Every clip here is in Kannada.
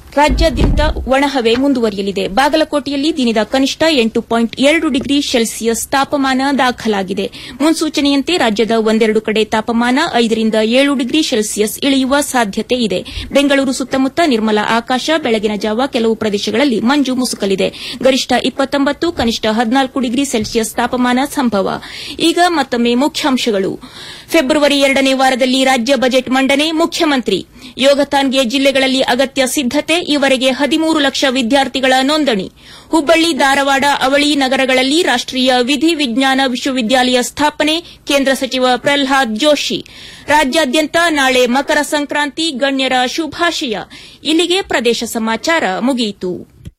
ರಾಜ್ಯಾದ್ಯಂತ ಒಣಹವೆ ಮುಂದುವರಿಯಲಿದೆ ಬಾಗಲಕೋಟೆಯಲ್ಲಿ ದಿನದ ಕನಿಷ್ಠ ಎಂಟು ಪಾಯಿಂಟ್ ಎರಡು ಡಿಗ್ರಿ ಸೆಲ್ಸಿಯಸ್ ತಾಪಮಾನ ದಾಖಲಾಗಿದೆ ಮುನ್ಸೂಚನೆಯಂತೆ ರಾಜ್ಯದ ಒಂದೆರಡು ಕಡೆ ತಾಪಮಾನ ಐದರಿಂದ ಏಳು ಡಿಗ್ರಿ ಸೆಲ್ಸಿಯಸ್ ಇಳಿಯುವ ಸಾಧ್ಯತೆ ಇದೆ ಬೆಂಗಳೂರು ಸುತ್ತಮುತ್ತ ನಿರ್ಮಲ ಆಕಾಶ ಬೆಳಗಿನ ಜಾವ ಕೆಲವು ಪ್ರದೇಶಗಳಲ್ಲಿ ಮಂಜು ಮುಸುಕಲಿದೆ ಗರಿಷ್ಠ ಇಪ್ಪತ್ತೊಂಬತ್ತು ಕನಿಷ್ಠ ಹದಿನಾಲ್ಕು ಡಿಗ್ರಿ ಸೆಲ್ಸಿಯಸ್ ತಾಪಮಾನ ಸಂಭವ ಈಗ ಮತ್ತೊಮ್ಮೆ ಮುಖ್ಯಾಂಶಗಳು ಫೆಬ್ರವರಿ ಎರಡನೇ ವಾರದಲ್ಲಿ ರಾಜ್ಯ ಬಜೆಟ್ ಮಂಡನೆ ಮುಖ್ಯಮಂತ್ರಿ ಯೋಗತಾನ್ಗೆ ಜಿಲ್ಲೆಗಳಲ್ಲಿ ಅಗತ್ಯ ಸಿದ್ದತೆ ಈವರೆಗೆ ಹದಿಮೂರು ಲಕ್ಷ ವಿದ್ಯಾರ್ಥಿಗಳ ನೋಂದಣಿ ಹುಬ್ಬಳ್ಳಿ ಧಾರವಾಡ ಅವಳಿ ನಗರಗಳಲ್ಲಿ ರಾಷ್ಟೀಯ ವಿಧಿ ವಿಜ್ಞಾನ ವಿಶ್ವವಿದ್ಯಾಲಯ ಸ್ಥಾಪನೆ ಕೇಂದ್ರ ಸಚಿವ ಪ್ರಹ್ಲಾದ್ ಜೋಶಿ ರಾಜ್ಯಾದ್ಯಂತ ನಾಳೆ ಮಕರ ಸಂಕ್ರಾಂತಿ ಗಣ್ಯರ ಶುಭಾಶಯ ಇಲ್ಲಿಗೆ ಪ್ರದೇಶ ಸಮಾಚಾರ ಮುಗಿಯಿತು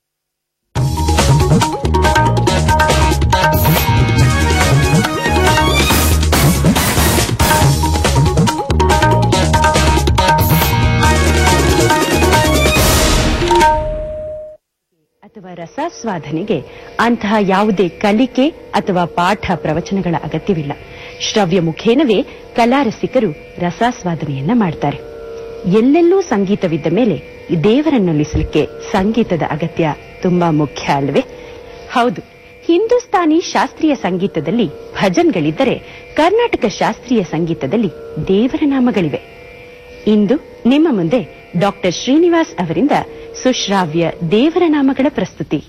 ಅಥವಾ ರಸಾಸ್ವಾದನೆಗೆ ಅಂತಹ ಯಾವುದೇ ಕಲಿಕೆ ಅಥವಾ ಪಾಠ ಪ್ರವಚನಗಳ ಅಗತ್ಯವಿಲ್ಲ ಶ್ರವ್ಯ ಮುಖೇನವೇ ಕಲಾರಸಿಕರು ರಸಾಸ್ವಾದನೆಯನ್ನ ಮಾಡ್ತಾರೆ ಎಲ್ಲೆಲ್ಲೂ ಸಂಗೀತವಿದ್ದ ಮೇಲೆ ದೇವರನ್ನೊಲಿಸಲಿಕ್ಕೆ ಸಂಗೀತದ ಅಗತ್ಯ ತುಂಬಾ ಮುಖ್ಯ ಅಲ್ವೇ ಹೌದು ಹಿಂದೂಸ್ತಾನಿ ಶಾಸ್ತ್ರೀಯ ಸಂಗೀತದಲ್ಲಿ ಭಜನ್ಗಳಿದ್ದರೆ ಕರ್ನಾಟಕ ಶಾಸ್ತ್ರೀಯ ಸಂಗೀತದಲ್ಲಿ ದೇವರ ನಾಮಗಳಿವೆ ಇಂದು ನಿಮ್ಮ ಮುಂದೆ ಡಾಕ್ಟರ್ ಶ್ರೀನಿವಾಸ್ ಅವರಿಂದ ಸುಶ್ರಾವ್ಯ ದೇವರ ನಾಮಗಳ ಪ್ರಸ್ತುತಿ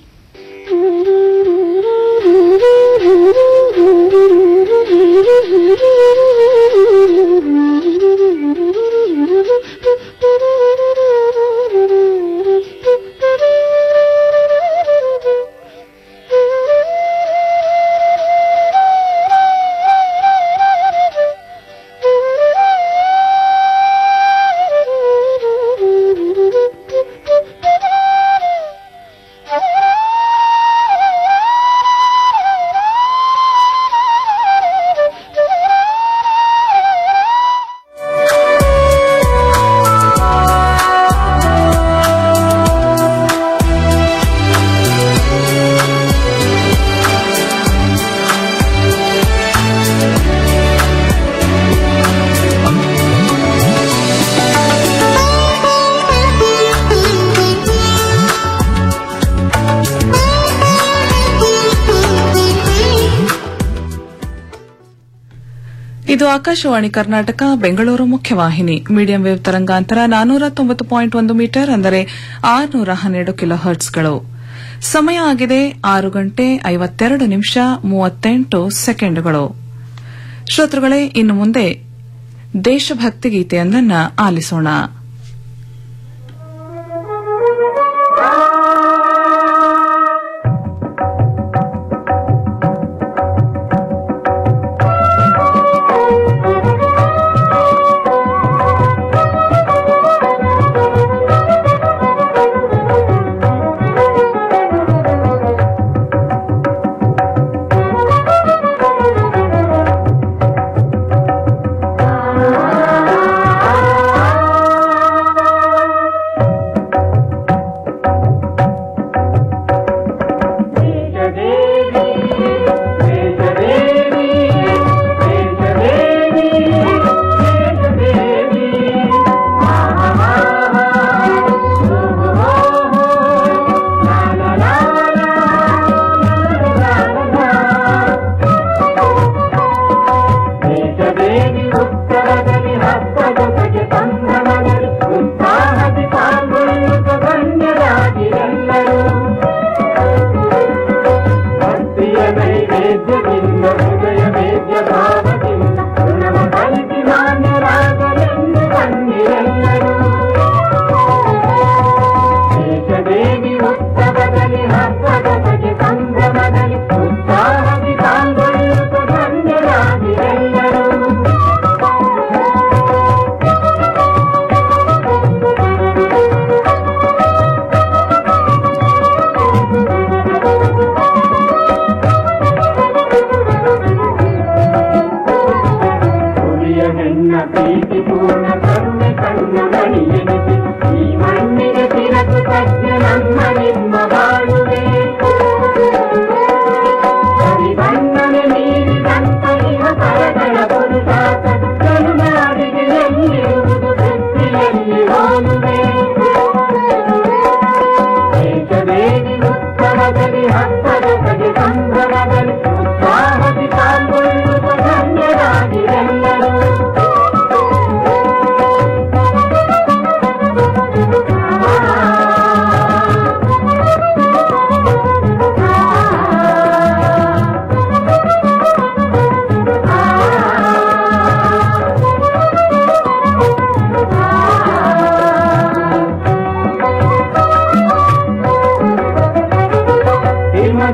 ಇದು ಆಕಾಶವಾಣಿ ಕರ್ನಾಟಕ ಬೆಂಗಳೂರು ಮುಖ್ಯವಾಹಿನಿ ಮೀಡಿಯಂ ವೇವ್ ತರಂಗಾಂತರ ನಾನೂರ ತೊಂಬತ್ತು ಪಾಯಿಂಟ್ ಒಂದು ಮೀಟರ್ ಅಂದರೆ ಆರುನೂರ ಹನ್ನೆರಡು ಕಿಲೋ ಹರ್ಟ್ಸ್ಗಳು ಸಮಯ ಆಗಿದೆ ಆರು ಗಂಟೆ ಐವತ್ತೆರಡು ನಿಮಿಷ ಮೂವತ್ತೆಂಟು ಸೆಕೆಂಡ್ಗಳು ಶ್ರೋತೃಗಳೇ ಇನ್ನು ಮುಂದೆ ದೇಶಭಕ್ತಿ ಗೀತೆಯೊಂದನ್ನು ಆಲಿಸೋಣ ಆ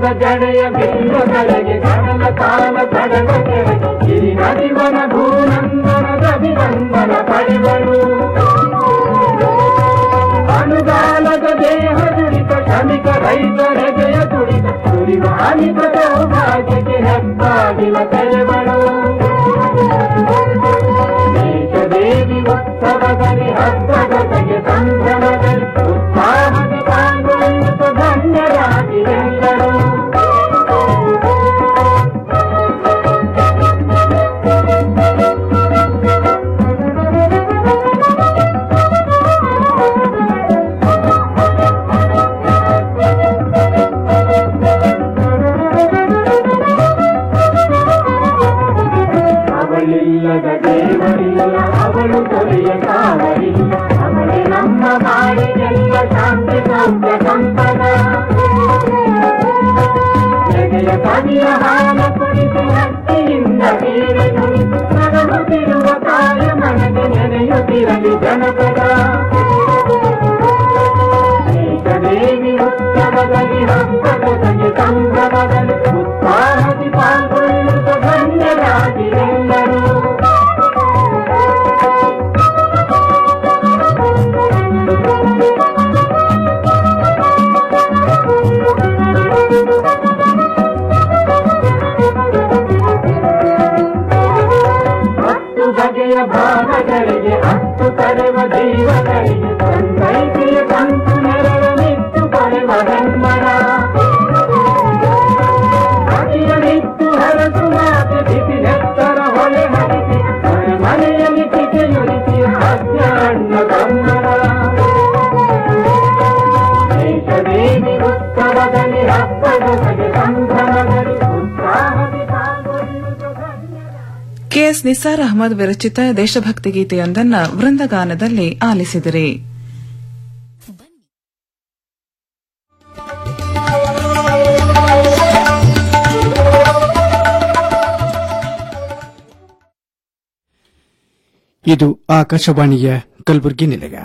ಜಡೆಯ ಬಿಂಬಗಳಿಗೆ ಕಡಲ ಕಾಲ ಕಡಲ ಕೆಳಗೆ ಗಿರಿ ನದಿವನ ಭೂನಂದನದ ಅಭಿನಂದನ ಪಡೆಗಳು ಅನುಗಾಲದ ದೇಹ ದುಡಿತ ಶ್ರಮಿಕ ರೈತರ ಜಯ ದುಡಿತ ದುಡಿದ ಅನಿತ ಸೌಭಾಗ್ಯಕ್ಕೆ ಹೆಬ್ಬಾಗಿಲ ತೆರೆಗಳು ದೇಶದೇವಿ ಉತ್ಸವದಲ್ಲಿ ಹಬ್ಬದ ಜಗೆ ಸಂಭ್ರಮದಲ್ಲಿ ಉತ್ಸಾಹದ ಪಾಲ್ಗೊಳ್ಳುತ್ತ ಧನ್ಯರಾಗಿ ಎಲ್ಲರೂ ಅವಳಿಲ್ಲದ ದೇವರಿಲ್ಲ ಅವಳು ತೊರೆಯ ಕಾವಲಿಲ್ಲ ಅವಳೇ ನಮ್ಮ ಬಾಳಿಗೆಲ್ಲ ಶಾಂತಿ ಸೌಖ್ಯ ಸಂಪದ ಎದೆಯ ಕವಿಯ ಹಾಲ ಕುಡಿದು ಹಕ್ಕಿಯಿಂದ ಬೀರೆ ನುಡಿದು ನರಳುತ್ತಿರುವ ತಾಯ ಮನಗೆ ನೆನೆಯುತ್ತಿರಲಿ ಜನಪದ ದೇವಿ ಉತ್ಸವದಲ್ಲಿ ಹಬ್ಬದಲ್ಲಿ ಸಂಭ್ರಮದಲ್ಲಿ ಉತ್ಸಾಹದಿ ಪಾಲ್ಗೊಳ್ಳುತ್ತ ಧನ್ಯರಾಗಿ ಎಲ್ಲರೂ ಹತ್ತು ಬಗೆಯ ಭಾವಗಳಿಗೆ ಹತ್ತು ತರೆವ ಜೀವಗಳಿಗೆ ಸಂತೈಸಿಯ ಕಂತು ನೆರಳನಿತ್ತು ಪಡೆವ ಹೆಮ್ಮರ ಅತಿಯ ನಿತ್ತು ಹರಸು ಮಾತೆ ಬಿಸಿ ನೆತ್ತರ ಹೊಳೆ ಹರಿಸಿ ಮನೆ ಮನೆಯಲ್ಲಿ ಕಿಸೆಯುರಿಸಿ ಹಾಸ್ಯ ಅಣ್ಣ ಕಮ್ಮರ ದೇಶದೇವಿ ಉತ್ಸವದಲ್ಲಿ ಹಬ್ಬದ ಬಗೆ ಸಂಭ್ರಮದಲ್ಲಿ ಉತ್ಸಾಹದಿ ಪಾಲ್ಗೊಳ್ಳುತ್ತ ಧನ್ಯರ ಕೆಎಸ್ ನಿಸಾರ್ ಅಹಮದ್ ವಿರಚಿತ ದೇಶಭಕ್ತಿ ಗೀತೆಯೊಂದನ್ನ ವೃಂದಗಾನದಲ್ಲಿ ಆಲಿಸಿದಿರಿ ಇದು ಆಕಾಶವಾಣಿಯ ಕಲಬುರಗಿ ನಿಲಯ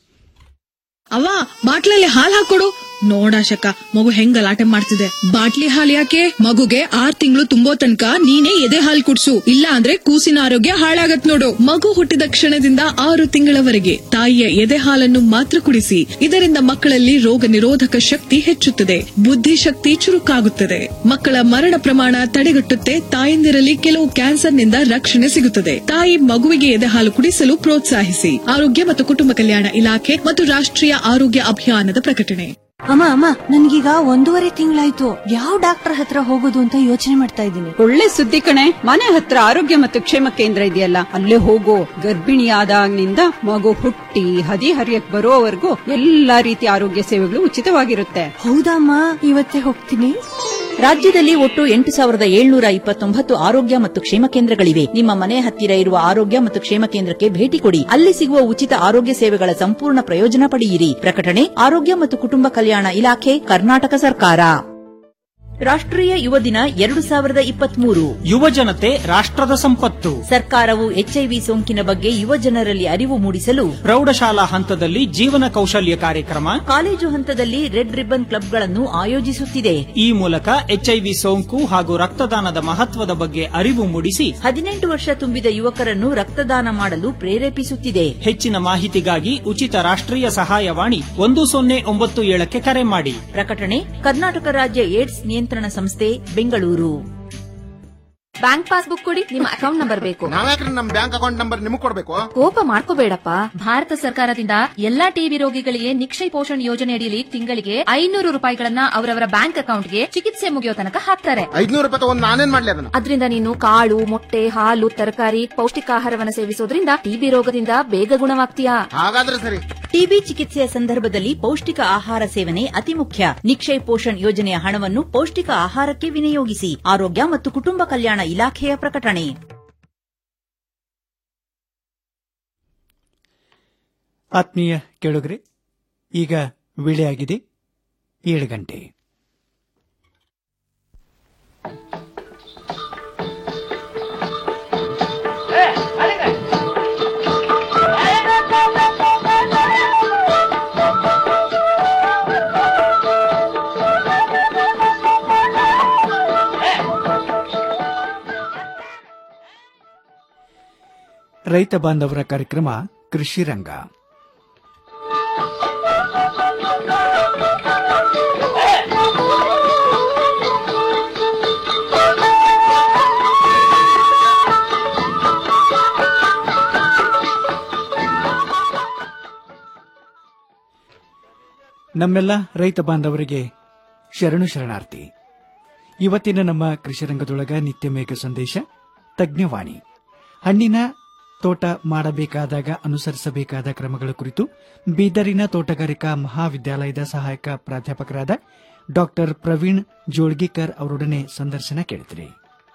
ಅವ್ವ ಬಾಟ್ಲಲ್ಲಿ ಹಾಲ್ ಹಾಕೊಡು ನೋಡಾಶಕ ಮಗು ಹೆಂಗ್ ಗಲಾಟೆ ಮಾಡ್ತಿದೆ ಬಾಟ್ಲಿ ಹಾಲ್ ಯಾಕೆ ಮಗುಗೆ ಆರ್ ತಿಂಗಳು ತುಂಬೋ ತನಕ ನೀನೇ ಎದೆ ಹಾಲ್ ಕುಡ್ಸು ಇಲ್ಲ ಅಂದ್ರೆ ಕೂಸಿನ ಆರೋಗ್ಯ ಹಾಳಾಗತ್ ನೋಡು ಮಗು ಹುಟ್ಟಿದ ಕ್ಷಣದಿಂದ ಆರು ತಿಂಗಳವರೆಗೆ ತಾಯಿಯ ಎದೆ ಹಾಲನ್ನು ಮಾತ್ರ ಕುಡಿಸಿ ಇದರಿಂದ ಮಕ್ಕಳಲ್ಲಿ ರೋಗ ನಿರೋಧಕ ಶಕ್ತಿ ಹೆಚ್ಚುತ್ತದೆ ಬುದ್ಧಿಶಕ್ತಿ ಚುರುಕಾಗುತ್ತದೆ ಮಕ್ಕಳ ಮರಣ ಪ್ರಮಾಣ ತಡೆಗಟ್ಟುತ್ತೆ ತಾಯಂದಿರಲ್ಲಿ ಕೆಲವು ಕ್ಯಾನ್ಸರ್ನಿಂದ ರಕ್ಷಣೆ ಸಿಗುತ್ತದೆ ತಾಯಿ ಮಗುವಿಗೆ ಎದೆ ಹಾಲು ಕುಡಿಸಲು ಪ್ರೋತ್ಸಾಹಿಸಿ ಆರೋಗ್ಯ ಮತ್ತು ಕುಟುಂಬ ಕಲ್ಯಾಣ ಇಲಾಖೆ ಮತ್ತು ರಾಷ್ಟ್ರೀಯ ಆರೋಗ್ಯ ಅಭಿಯಾನದ ಪ್ರಕಟಣೆ ಅಮ್ಮ ಅಮ್ಮ ನನ್ಗೀಗ ಒಂದೂವರೆ ತಿಂಗಳಾಯ್ತು ಯಾವ ಡಾಕ್ಟರ್ ಹತ್ರ ಹೋಗೋದು ಅಂತ ಯೋಚನೆ ಮಾಡ್ತಾ ಇದ್ದೀನಿ ಒಳ್ಳೆ ಸುದ್ದಿ ಕಣೆ ಮನೆ ಹತ್ರ ಆರೋಗ್ಯ ಮತ್ತು ಕ್ಷೇಮ ಕೇಂದ್ರ ಇದೆಯಲ್ಲ ಅಲ್ಲೇ ಹೋಗೋ ಗರ್ಭಿಣಿಯಾದಾಗಿನಿಂದ ಮಗು ಹುಟ್ಟಿ ಹದಿ ಹರಿಯಕ್ ಬರೋವರೆಗೂ ಎಲ್ಲಾ ರೀತಿಯ ಆರೋಗ್ಯ ಸೇವೆಗಳು ಉಚಿತವಾಗಿರುತ್ತೆ ಹೌದಮ್ಮ ಇವತ್ತೇ ಹೋಗ್ತೀನಿ ರಾಜ್ಯದಲ್ಲಿ ಒಟ್ಟು ಎಂಟು ಸಾವಿರದ ಏಳ್ನೂರ ಇಪ್ಪತ್ತೊಂಬತ್ತು ಆರೋಗ್ಯ ಮತ್ತು ಕ್ಷೇಮ ಕೇಂದ್ರಗಳಿವೆ ನಿಮ್ಮ ಮನೆ ಹತ್ತಿರ ಇರುವ ಆರೋಗ್ಯ ಮತ್ತು ಕ್ಷೇಮ ಕೇಂದ್ರಕ್ಕೆ ಭೇಟಿ ಕೊಡಿ ಅಲ್ಲಿ ಸಿಗುವ ಉಚಿತ ಆರೋಗ್ಯ ಸೇವೆಗಳ ಸಂಪೂರ್ಣ ಪ್ರಯೋಜನ ಪಡೆಯಿರಿ ಪ್ರಕಟಣೆ ಆರೋಗ್ಯ ಮತ್ತು ಕುಟುಂಬ ಕಲ್ಯಾಣ ಇಲಾಖೆ ಕರ್ನಾಟಕ ಸರ್ಕಾರ ರಾಷ್ಟ್ರೀಯ ಯುವ ದಿನ ಎರಡು ಸಾವಿರದ ಇಪ್ಪತ್ಮೂರು ಯುವ ಜನತೆ ರಾಷ್ಟ್ರದ ಸಂಪತ್ತು ಸರ್ಕಾರವು ಎಚ್ಐವಿ ಸೋಂಕಿನ ಬಗ್ಗೆ ಯುವ ಜನರಲ್ಲಿ ಅರಿವು ಮೂಡಿಸಲು ಪ್ರೌಢಶಾಲಾ ಹಂತದಲ್ಲಿ ಜೀವನ ಕೌಶಲ್ಯ ಕಾರ್ಯಕ್ರಮ ಕಾಲೇಜು ಹಂತದಲ್ಲಿ ರೆಡ್ ರಿಬ್ಬನ್ ಕ್ಲಬ್ಗಳನ್ನು ಆಯೋಜಿಸುತ್ತಿದೆ ಈ ಮೂಲಕ ಎಚ್ಐವಿ ಸೋಂಕು ಹಾಗೂ ರಕ್ತದಾನದ ಮಹತ್ವದ ಬಗ್ಗೆ ಅರಿವು ಮೂಡಿಸಿ ಹದಿನೆಂಟು ವರ್ಷ ತುಂಬಿದ ಯುವಕರನ್ನು ರಕ್ತದಾನ ಮಾಡಲು ಪ್ರೇರೇಪಿಸುತ್ತಿದೆ ಹೆಚ್ಚಿನ ಮಾಹಿತಿಗಾಗಿ ಉಚಿತ ರಾಷ್ಟ್ರೀಯ ಸಹಾಯವಾಣಿ ಒಂದು ಸೊನ್ನೆ ಒಂಬತ್ತು ಏಳಕ್ಕೆ ಕರೆ ಮಾಡಿ ಪ್ರಕಟಣೆ ಕರ್ನಾಟಕ ರಾಜ್ಯ ಏಡ್ಸ್ ನಿಯಂತ್ರಣ ಸಂಸ್ಥೆ ಬೆಂಗಳೂರು ಬ್ಯಾಂಕ್ ಪಾಸ್ಬುಕ್ ಕೊಡಿ ನಿಮ್ಮ ಅಕೌಂಟ್ ನಂಬರ್ ಬೇಕು ನಾವ್ಯಾಕ್ರಿ ನಮ್ ಬ್ಯಾಂಕ್ ಅಕೌಂಟ್ ನಂಬರ್ ನಿಮಗ್ ಕೊಡ್ಬೇಕು ಕೋಪ ಮಾಡ್ಕೋಬೇಡಪ್ಪ ಭಾರತ ಸರ್ಕಾರದಿಂದ ಎಲ್ಲಾ ಟಿಬಿ ರೋಗಿಗಳಿಗೆ ನಿಕ್ಷಯ ಪೋಷಣ್ ಯೋಜನೆ ಅಡಿಯಲ್ಲಿ ತಿಂಗಳಿಗೆ ಐನೂರು ರೂಪಾಯಿಗಳನ್ನ ಅವರವರ ಬ್ಯಾಂಕ್ ಅಕೌಂಟ್ಗೆ ಚಿಕಿತ್ಸೆ ಮುಗಿಯೋ ತನಕ ಹಾಕ್ತಾರೆ ಐದ್ನೂರು ರೂಪಾಯಿ ತಗೊಂಡ್ ನಾನೇನ್ ಮಾಡ್ಲಿ ಅದನ್ನ ಅದರಿಂದ ನೀನು ಕಾಳು ಮೊಟ್ಟೆ ಹಾಲು ತರಕಾರಿ ಪೌಷ್ಟಿಕಾಹಾರವನ್ನ ಸೇವಿಸೋದ್ರಿಂದ ಟಿಬಿ ರೋಗದಿಂದ ಬೇಗ ಗುಣವಾಗ್ತೀಯಾ ಹಾಗಾದ್ರೆ ಸರಿ ಟಿಬಿ ಚಿಕಿತ್ಸೆಯ ಸಂದರ್ಭದಲ್ಲಿ ಪೌಷ್ಟಿಕ ಆಹಾರ ಸೇವನೆ ಅತಿ ಮುಖ್ಯ ನಿಕ್ಷಯ್ ಪೋಷಣ್ ಯೋಜನೆಯ ಹಣವನ್ನು ಪೌಷ್ಟಿಕ ಆಹಾರಕ್ಕೆ ವಿನಿಯೋಗಿಸಿ ಆರೋಗ್ಯ ಮತ್ತು ಕುಟುಂಬ ಕಲ್ಯಾಣ ಇಲಾಖೆಯ ಪ್ರಕಟಣೆ ಆತ್ಮೀಯ ಕೇಳುಗರೆ ಈಗ ವೇಳೆಯಾಗಿದೆ ಏಳು ಗಂಟೆ ರೈತ ಬಾಂಧವರ ಕಾರ್ಯಕ್ರಮ ಕೃಷಿ ರಂಗ ನಮ್ಮೆಲ್ಲ ರೈತ ಬಾಂಧವರಿಗೆ ಶರಣು ಶರಣಾರ್ಥಿ ಇವತ್ತಿನ ನಮ್ಮ ಕೃಷಿ ರಂಗದೊಳಗ ನಿತ್ಯ ಮೇಘ ಸಂದೇಶ ತಜ್ಞವಾಣಿ ಹಣ್ಣಿನ ತೋಟ ಮಾಡಬೇಕಾದಾಗ ಅನುಸರಿಸಬೇಕಾದ ಕ್ರಮಗಳ ಕುರಿತು ಬೀದರಿನ ತೋಟಗಾರಿಕಾ ಮಹಾವಿದ್ಯಾಲಯದ ಸಹಾಯಕ ಪ್ರಾಧ್ಯಾಪಕರಾದ ಡಾಕ್ಟರ್ ಪ್ರವೀಣ್ ಜೋಳ್ಗಿಕರ್ ಅವರೊಡನೆ ಸಂದರ್ಶನ ಕೇಳಿದ್ರಿ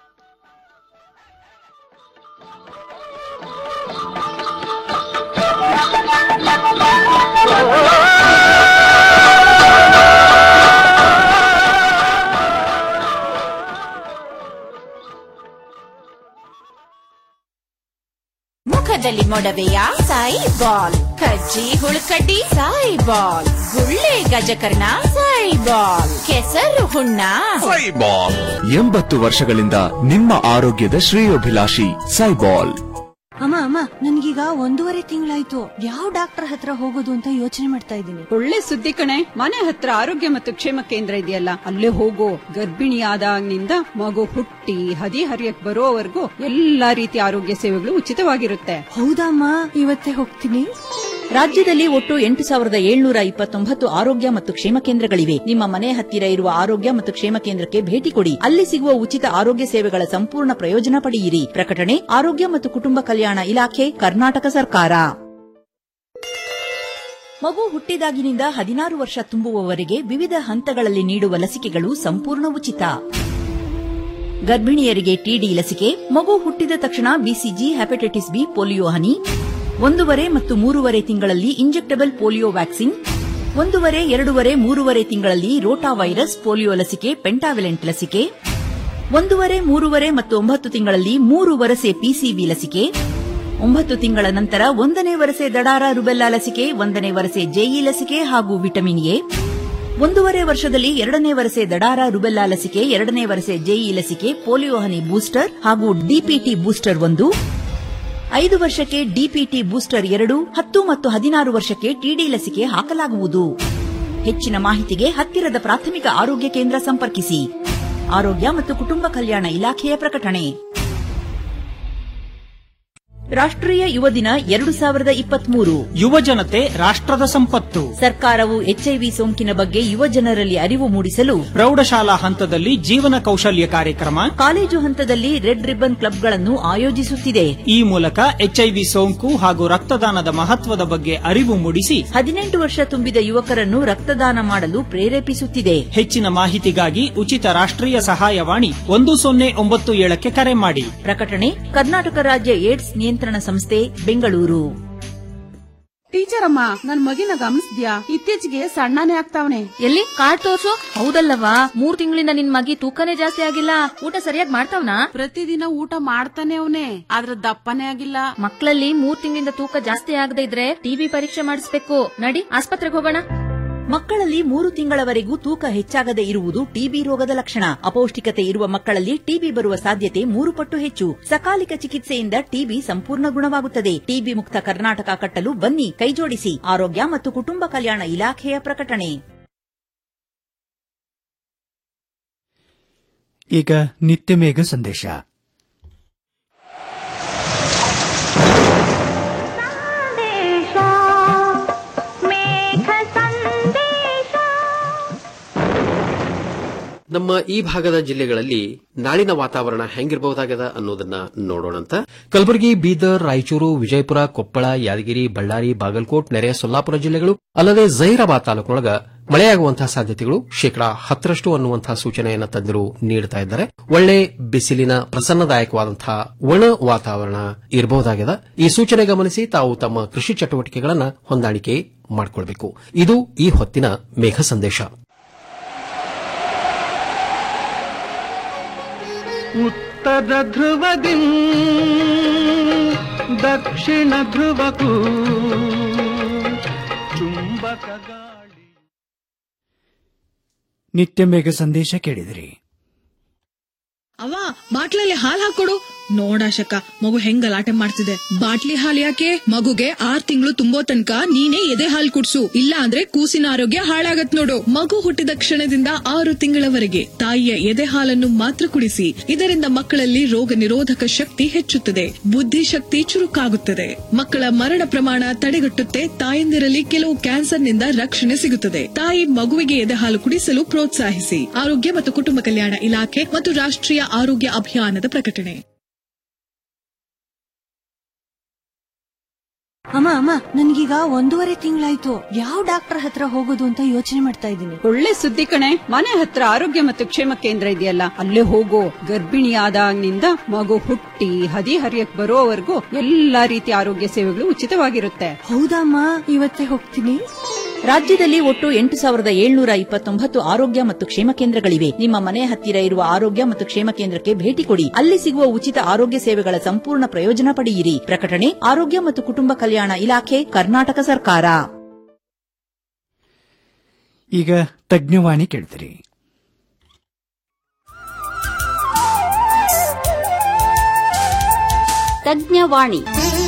ಮುಖದಲ್ಲಿ ಮೊಡವೆಯ ಸಾಯಿ ಬಾಲ್ ಕಜ್ಜಿ ಹುಳುಕಡ್ಡಿ ಸಾಯಿ ಬಾಲ್ ಗುಳ್ಳೆ ಗಜಕರ್ಣ ಸಾಯಿ ಬಾಲ್ ಕೆಸರು ಹುಣ್ಣ ಸೈಬಾಲ್ ಎಂಬತ್ತು ವರ್ಷಗಳಿಂದ ನಿಮ್ಮ ಆರೋಗ್ಯದ ಶ್ರೇಯೋಭಿಲಾಷಿ ಸೈಬಾಲ್ ಅಮ್ಮ ಅಮ್ಮ ನನ್ಗೀಗ ಒಂದೂವರೆ ತಿಂಗಳಾಯ್ತು ಯಾವ ಡಾಕ್ಟರ್ ಹತ್ರ ಹೋಗೋದು ಅಂತ ಯೋಚನೆ ಮಾಡ್ತಾ ಇದ್ದೀನಿ ಒಳ್ಳೆ ಸುದ್ದಿ ಕಣೆ ಮನೆ ಹತ್ರ ಆರೋಗ್ಯ ಮತ್ತು ಕ್ಷೇಮ ಕೇಂದ್ರ ಇದೆಯಲ್ಲ ಅಲ್ಲೇ ಹೋಗೋ ಗರ್ಭಿಣಿಯಾದಾಗಿನಿಂದ ಮಗು ಹುಟ್ಟಿ ಹದಿ ಹರಿಯಕ್ ಬರೋವರೆಗೂ ಎಲ್ಲಾ ರೀತಿಯ ಆರೋಗ್ಯ ಸೇವೆಗಳು ಉಚಿತವಾಗಿರುತ್ತೆ ಹೌದಮ್ಮ ಇವತ್ತೇ ಹೋಗ್ತೀನಿ ರಾಜ್ಯದಲ್ಲಿ ಒಟ್ಟು ಎಂಟು ಸಾವಿರದ ಏಳ್ನೂರ ಇಪ್ಪತ್ತೊಂಬತ್ತು ಆರೋಗ್ಯ ಮತ್ತು ಕ್ಷೇಮ ಕೇಂದ್ರಗಳಿವೆ ನಿಮ್ಮ ಮನೆ ಹತ್ತಿರ ಇರುವ ಆರೋಗ್ಯ ಮತ್ತು ಕ್ಷೇಮ ಕೇಂದ್ರಕ್ಕೆ ಭೇಟಿ ಕೊಡಿ ಅಲ್ಲಿ ಸಿಗುವ ಉಚಿತ ಆರೋಗ್ಯ ಸೇವೆಗಳ ಸಂಪೂರ್ಣ ಪ್ರಯೋಜನ ಪಡೆಯಿರಿ ಪ್ರಕಟಣೆ ಆರೋಗ್ಯ ಮತ್ತು ಕುಟುಂಬ ಕಲ್ಯಾಣ ಇಲಾಖೆ ಕರ್ನಾಟಕ ಸರ್ಕಾರ ಮಗು ಹುಟ್ಟಿದಾಗಿನಿಂದ ಹದಿನಾರು ವರ್ಷ ತುಂಬುವವರೆಗೆ ವಿವಿಧ ಹಂತಗಳಲ್ಲಿ ನೀಡುವ ಲಸಿಕೆಗಳು ಸಂಪೂರ್ಣ ಉಚಿತ ಗರ್ಭಿಣಿಯರಿಗೆ ಟಿಡಿ ಲಸಿಕೆ ಮಗು ಹುಟ್ಟಿದ ತಕ್ಷಣ ಬಿಸಿಜಿ ಹೆಪಟೈಟಿಸ್ ಬಿ ಪೋಲಿಯೋ ಹನಿ ಒಂದೂವರೆ ಮತ್ತು ಮೂರುವರೆ ತಿಂಗಳಲ್ಲಿ ಇಂಜೆಕ್ಟಬಲ್ ಪೋಲಿಯೋ ವ್ಯಾಕ್ಸಿನ್ ಒಂದೂವರೆ ಎರಡೂವರೆ ಮೂರುವರೆ ತಿಂಗಳಲ್ಲಿ ರೋಟಾ ವೈರಸ್ ಪೋಲಿಯೋ ಲಸಿಕೆ ಪೆಂಟಾವಿಲೆಂಟ್ ಲಸಿಕೆ ಒಂದೂವರೆ ಮೂರುವರೆ ಮತ್ತು ಒಂಬತ್ತು ತಿಂಗಳಲ್ಲಿ ಮೂರು ವರಸೆ ಪಿಸಿಬಿ ಲಸಿಕೆ ಒಂಬತ್ತು ತಿಂಗಳ ನಂತರ ಒಂದನೇ ವರಸೆ ದಡಾರ ರುಬೆಲ್ಲಾ ಲಸಿಕೆ ಒಂದನೇ ವರಸೆ ಜೆಇ ಲಸಿಕೆ ಹಾಗೂ ವಿಟಮಿನ್ ಎ ಒಂದೂವರೆ ವರ್ಷದಲ್ಲಿ ಎರಡನೇ ವರಸೆ ದಡಾರ ರುಬೆಲ್ಲಾ ಲಸಿಕೆ ಎರಡನೇ ವರಸೆ ಜೆಇ ಲಸಿಕೆ ಪೋಲಿಯೋ ಹನಿ ಬೂಸ್ಟರ್ ಹಾಗೂ ಡಿಪಿಟಿ ಬೂಸ್ಟರ್ ಒಂದು ಐದು ವರ್ಷಕ್ಕೆ ಡಿಪಿಟಿ ಬೂಸ್ಟರ್ ಎರಡು ಹತ್ತು ಮತ್ತು ಹದಿನಾರು ವರ್ಷಕ್ಕೆ ಟಿಡಿ ಲಸಿಕೆ ಹಾಕಲಾಗುವುದು ಹೆಚ್ಚಿನ ಮಾಹಿತಿಗೆ ಹತ್ತಿರದ ಪ್ರಾಥಮಿಕ ಆರೋಗ್ಯ ಕೇಂದ್ರ ಸಂಪರ್ಕಿಸಿ ಆರೋಗ್ಯ ಮತ್ತು ಕುಟುಂಬ ಕಲ್ಯಾಣ ಇಲಾಖೆಯ ಪ್ರಕಟಣೆ ರಾಷ್ಟ್ರೀಯ ಯುವ ದಿನ ಎರಡು ಸಾವಿರದ ಇಪ್ಪತ್ಮೂರು ಯುವ ಜನತೆ ರಾಷ್ಟ್ರದ ಸಂಪತ್ತು ಸರ್ಕಾರವು ಎಚ್ಐವಿ ಸೋಂಕಿನ ಬಗ್ಗೆ ಯುವ ಜನರಲ್ಲಿ ಅರಿವು ಮೂಡಿಸಲು ಪ್ರೌಢಶಾಲಾ ಹಂತದಲ್ಲಿ ಜೀವನ ಕೌಶಲ್ಯ ಕಾರ್ಯಕ್ರಮ ಕಾಲೇಜು ಹಂತದಲ್ಲಿ ರೆಡ್ ರಿಬ್ಬನ್ ಕ್ಲಬ್ಗಳನ್ನು ಆಯೋಜಿಸುತ್ತಿದೆ ಈ ಮೂಲಕ ಎಚ್ಐವಿ ಸೋಂಕು ಹಾಗೂ ರಕ್ತದಾನದ ಮಹತ್ವದ ಬಗ್ಗೆ ಅರಿವು ಮೂಡಿಸಿ ಹದಿನೆಂಟು ವರ್ಷ ತುಂಬಿದ ಯುವಕರನ್ನು ರಕ್ತದಾನ ಮಾಡಲು ಪ್ರೇರೇಪಿಸುತ್ತಿದೆ ಹೆಚ್ಚಿನ ಮಾಹಿತಿಗಾಗಿ ಉಚಿತ ರಾಷ್ಟ್ರೀಯ ಸಹಾಯವಾಣಿ ಒಂದು ಸೊನ್ನೆ ಒಂಬತ್ತು ಏಳಕ್ಕೆ ಕರೆ ಮಾಡಿ ಪ್ರಕಟಣೆ ಕರ್ನಾಟಕ ರಾಜ್ಯ ಏಡ್ಸ್ ನಿಯಂತ್ರಣ ಸಂಸ್ಥೆ ಬೆಂಗಳೂರು ಟೀಚರ್ ಅಮ್ಮ ನನ್ ಮಗಿನ ಗಮನಿಸ್ದ್ಯಾ ಇತ್ತೀಚೆಗೆ ಸಣ್ಣನೇ ಆಗ್ತಾವನೆ ಎಲ್ಲಿ ಕಾರ್ಡ್ ತೋರ್ಸು ಹೌದಲ್ಲವಾ ಮೂರ್ ತಿಂಗಳಿಂದ ನಿನ್ ಮಗಿ ತೂಕನೇ ಜಾಸ್ತಿ ಆಗಿಲ್ಲ ಊಟ ಸರಿಯಾಗಿ ಮಾಡ್ತಾವ್ನಾ ಪ್ರತಿದಿನ ಊಟ ಮಾಡ್ತಾನೆ ಅವನೇ ಆದ್ರ ದಪ್ಪನೇ ಆಗಿಲ್ಲ ಮಕ್ಕಳಲ್ಲಿ ಮೂರ್ ತಿಂಗಳಿಂದ ತೂಕ ಜಾಸ್ತಿ ಆಗದೆ ಇದ್ರೆ ಟಿಬಿ ಪರೀಕ್ಷೆ ಮಾಡಿಸ್ಬೇಕು ನಡಿ ಆಸ್ಪತ್ರೆಗೆ ಹೋಗೋಣ ಮಕ್ಕಳಲ್ಲಿ ಮೂರು ತಿಂಗಳವರೆಗೂ ತೂಕ ಹೆಚ್ಚಾಗದೆ ಇರುವುದು ಟಿಬಿ ರೋಗದ ಲಕ್ಷಣ ಅಪೌಷ್ಟಿಕತೆ ಇರುವ ಮಕ್ಕಳಲ್ಲಿ ಟಿಬಿ ಬರುವ ಸಾಧ್ಯತೆ ಮೂರು ಪಟ್ಟು ಹೆಚ್ಚು ಸಕಾಲಿಕ ಚಿಕಿತ್ಸೆಯಿಂದ ಟಿಬಿ ಸಂಪೂರ್ಣ ಗುಣವಾಗುತ್ತದೆ ಟಿಬಿ ಮುಕ್ತ ಕರ್ನಾಟಕ ಕಟ್ಟಲು ಬನ್ನಿ ಕೈಜೋಡಿಸಿ ಆರೋಗ್ಯ ಮತ್ತು ಕುಟುಂಬ ಕಲ್ಯಾಣ ಇಲಾಖೆಯ ಪ್ರಕಟಣೆ ಈಗ ನಿತ್ಯ ಮೇಘ ಸಂದೇಶ ನಮ್ಮ ಈ ಭಾಗದ ಜಿಲ್ಲೆಗಳಲ್ಲಿ ನಾಳಿನ ವಾತಾವರಣ ಹೆಂಗಿರಬಹುದಾಗದ ಅನ್ನೋದನ್ನ ನೋಡೋಣಂತ ಕಲಬುರಗಿ ಬೀದರ್ ರಾಯಚೂರು ವಿಜಯಪುರ ಕೊಪ್ಪಳ ಯಾದಗಿರಿ ಬಳ್ಳಾರಿ ಬಾಗಲಕೋಟ್ ನೆರೆ ಸೊಲ್ಲಾಪುರ ಜಿಲ್ಲೆಗಳು ಅಲ್ಲದೆ ಜೈರಾಬಾದ್ ತಾಲೂಕಿನೊಳಗ ಮಳೆಯಾಗುವಂತಹ ಸಾಧ್ಯತೆಗಳು ಶೇಕಡಾ ಹತ್ತರಷ್ಟು ಅನ್ನುವಂತಹ ಸೂಚನೆಯನ್ನು ತಜ್ಞರು ನೀಡುತ್ತಾ ಇದ್ದಾರೆ ಒಳ್ಳೆ ಬಿಸಿಲಿನ ಪ್ರಸನ್ನದಾಯಕವಾದಂತಹ ಒಣ ವಾತಾವರಣ ಇರಬಹುದಾಗಿದೆ ಈ ಸೂಚನೆ ಗಮನಿಸಿ ತಾವು ತಮ್ಮ ಕೃಷಿ ಚಟುವಟಿಕೆಗಳನ್ನು ಹೊಂದಾಣಿಕೆ ಮಾಡಿಕೊಳ್ಬೇಕು ಇದು ಈ ಹೊತ್ತಿನ ಮೇಘ ಸಂದೇಶ ಉತ್ತರ ಧ್ರುವದಿ ದಕ್ಷಿಣ ಧ್ರುವಕ್ಕೂ ಚುಂಬಕ ಗಾಳಿ ನಿತ್ಯ ಮೇಘ ಸಂದೇಶ ಕೇಳಿದಿರಿ ಅವ ಬಾಟ್ಲಲ್ಲಿ ಹಾಲ್ ಹಾಕೊಡು ನೋಡಾಶಕ ಮಗು ಹೆಂಗ್ ಗಲಾಟೆ ಮಾಡ್ತಿದೆ ಬಾಟ್ಲಿ ಹಾಲ್ ಯಾಕೆ ಮಗುಗೆ ಆರ್ ತಿಂಗಳು ತುಂಬೋ ತನಕ ನೀನೇ ಎದೆ ಹಾಲ್ ಕುಡ್ಸು ಇಲ್ಲ ಅಂದ್ರೆ ಕೂಸಿನ ಆರೋಗ್ಯ ಹಾಳಾಗತ್ ನೋಡು ಮಗು ಹುಟ್ಟಿದ ಕ್ಷಣದಿಂದ ಆರು ತಿಂಗಳವರೆಗೆ ತಾಯಿಯ ಎದೆ ಹಾಲನ್ನು ಮಾತ್ರ ಕುಡಿಸಿ ಇದರಿಂದ ಮಕ್ಕಳಲ್ಲಿ ರೋಗ ನಿರೋಧಕ ಶಕ್ತಿ ಹೆಚ್ಚುತ್ತದೆ ಬುದ್ಧಿಶಕ್ತಿ ಚುರುಕಾಗುತ್ತದೆ ಮಕ್ಕಳ ಮರಣ ಪ್ರಮಾಣ ತಡೆಗಟ್ಟುತ್ತೆ ತಾಯಂದಿರಲ್ಲಿ ಕೆಲವು ಕ್ಯಾನ್ಸರ್ನಿಂದ ರಕ್ಷಣೆ ಸಿಗುತ್ತದೆ ತಾಯಿ ಮಗುವಿಗೆ ಎದೆ ಹಾಲು ಕುಡಿಸಲು ಪ್ರೋತ್ಸಾಹಿಸಿ ಆರೋಗ್ಯ ಮತ್ತು ಕುಟುಂಬ ಕಲ್ಯಾಣ ಇಲಾಖೆ ಮತ್ತು ರಾಷ್ಟ್ರೀಯ ಆರೋಗ್ಯ ಅಭಿಯಾನದ ಪ್ರಕಟಣೆ ಅಮ್ಮ ಅಮ್ಮ ನನ್ಗೀಗ ಒಂದೂವರೆ ತಿಂಗಳಾಯ್ತು ಯಾವ ಡಾಕ್ಟರ್ ಹತ್ರ ಹೋಗೋದು ಅಂತ ಯೋಚನೆ ಮಾಡ್ತಾ ಇದ್ದೀನಿ ಒಳ್ಳೆ ಸುದ್ದಿ ಕಣೆ ಮನೆ ಹತ್ರ ಆರೋಗ್ಯ ಮತ್ತು ಕ್ಷೇಮ ಕೇಂದ್ರ ಇದೆಯಲ್ಲ ಅಲ್ಲೇ ಹೋಗೋ ಗರ್ಭಿಣಿಯಾದಾಗಿನಿಂದ ಮಗು ಹುಟ್ಟಿ ಹದಿ ಹರಿಯಕ್ ಬರೋವರೆಗೂ ಎಲ್ಲಾ ರೀತಿಯ ಆರೋಗ್ಯ ಸೇವೆಗಳು ಉಚಿತವಾಗಿರುತ್ತೆ ಹೌದಮ್ಮ ಇವತ್ತೇ ಹೋಗ್ತೀನಿ ರಾಜ್ಯದಲ್ಲಿ ಒಟ್ಟು ಎಂಟು ಸಾವಿರದ ಏಳ್ನೂರ ಇಪ್ಪತ್ತೊಂಬತ್ತು ಆರೋಗ್ಯ ಮತ್ತು ಕ್ಷೇಮ ಕೇಂದ್ರಗಳಿವೆ ನಿಮ್ಮ ಮನೆ ಹತ್ತಿರ ಇರುವ ಆರೋಗ್ಯ ಮತ್ತು ಕ್ಷೇಮ ಕೇಂದ್ರಕ್ಕೆ ಭೇಟಿ ಕೊಡಿ ಅಲ್ಲಿ ಸಿಗುವ ಉಚಿತ ಆರೋಗ್ಯ ಸೇವೆಗಳ ಸಂಪೂರ್ಣ ಪ್ರಯೋಜನ ಪಡೆಯಿರಿ ಪ್ರಕಟಣೆ ಆರೋಗ್ಯ ಮತ್ತು ಕುಟುಂಬ ಕಲ್ಯಾಣ ಇಲಾಖೆ ಕರ್ನಾಟಕ ಸರ್ಕಾರ ಈಗ ತಜ್ಞವಾಣಿ ಕೇಳ್ತೀರಿ ತಜ್ಞವಾಣಿ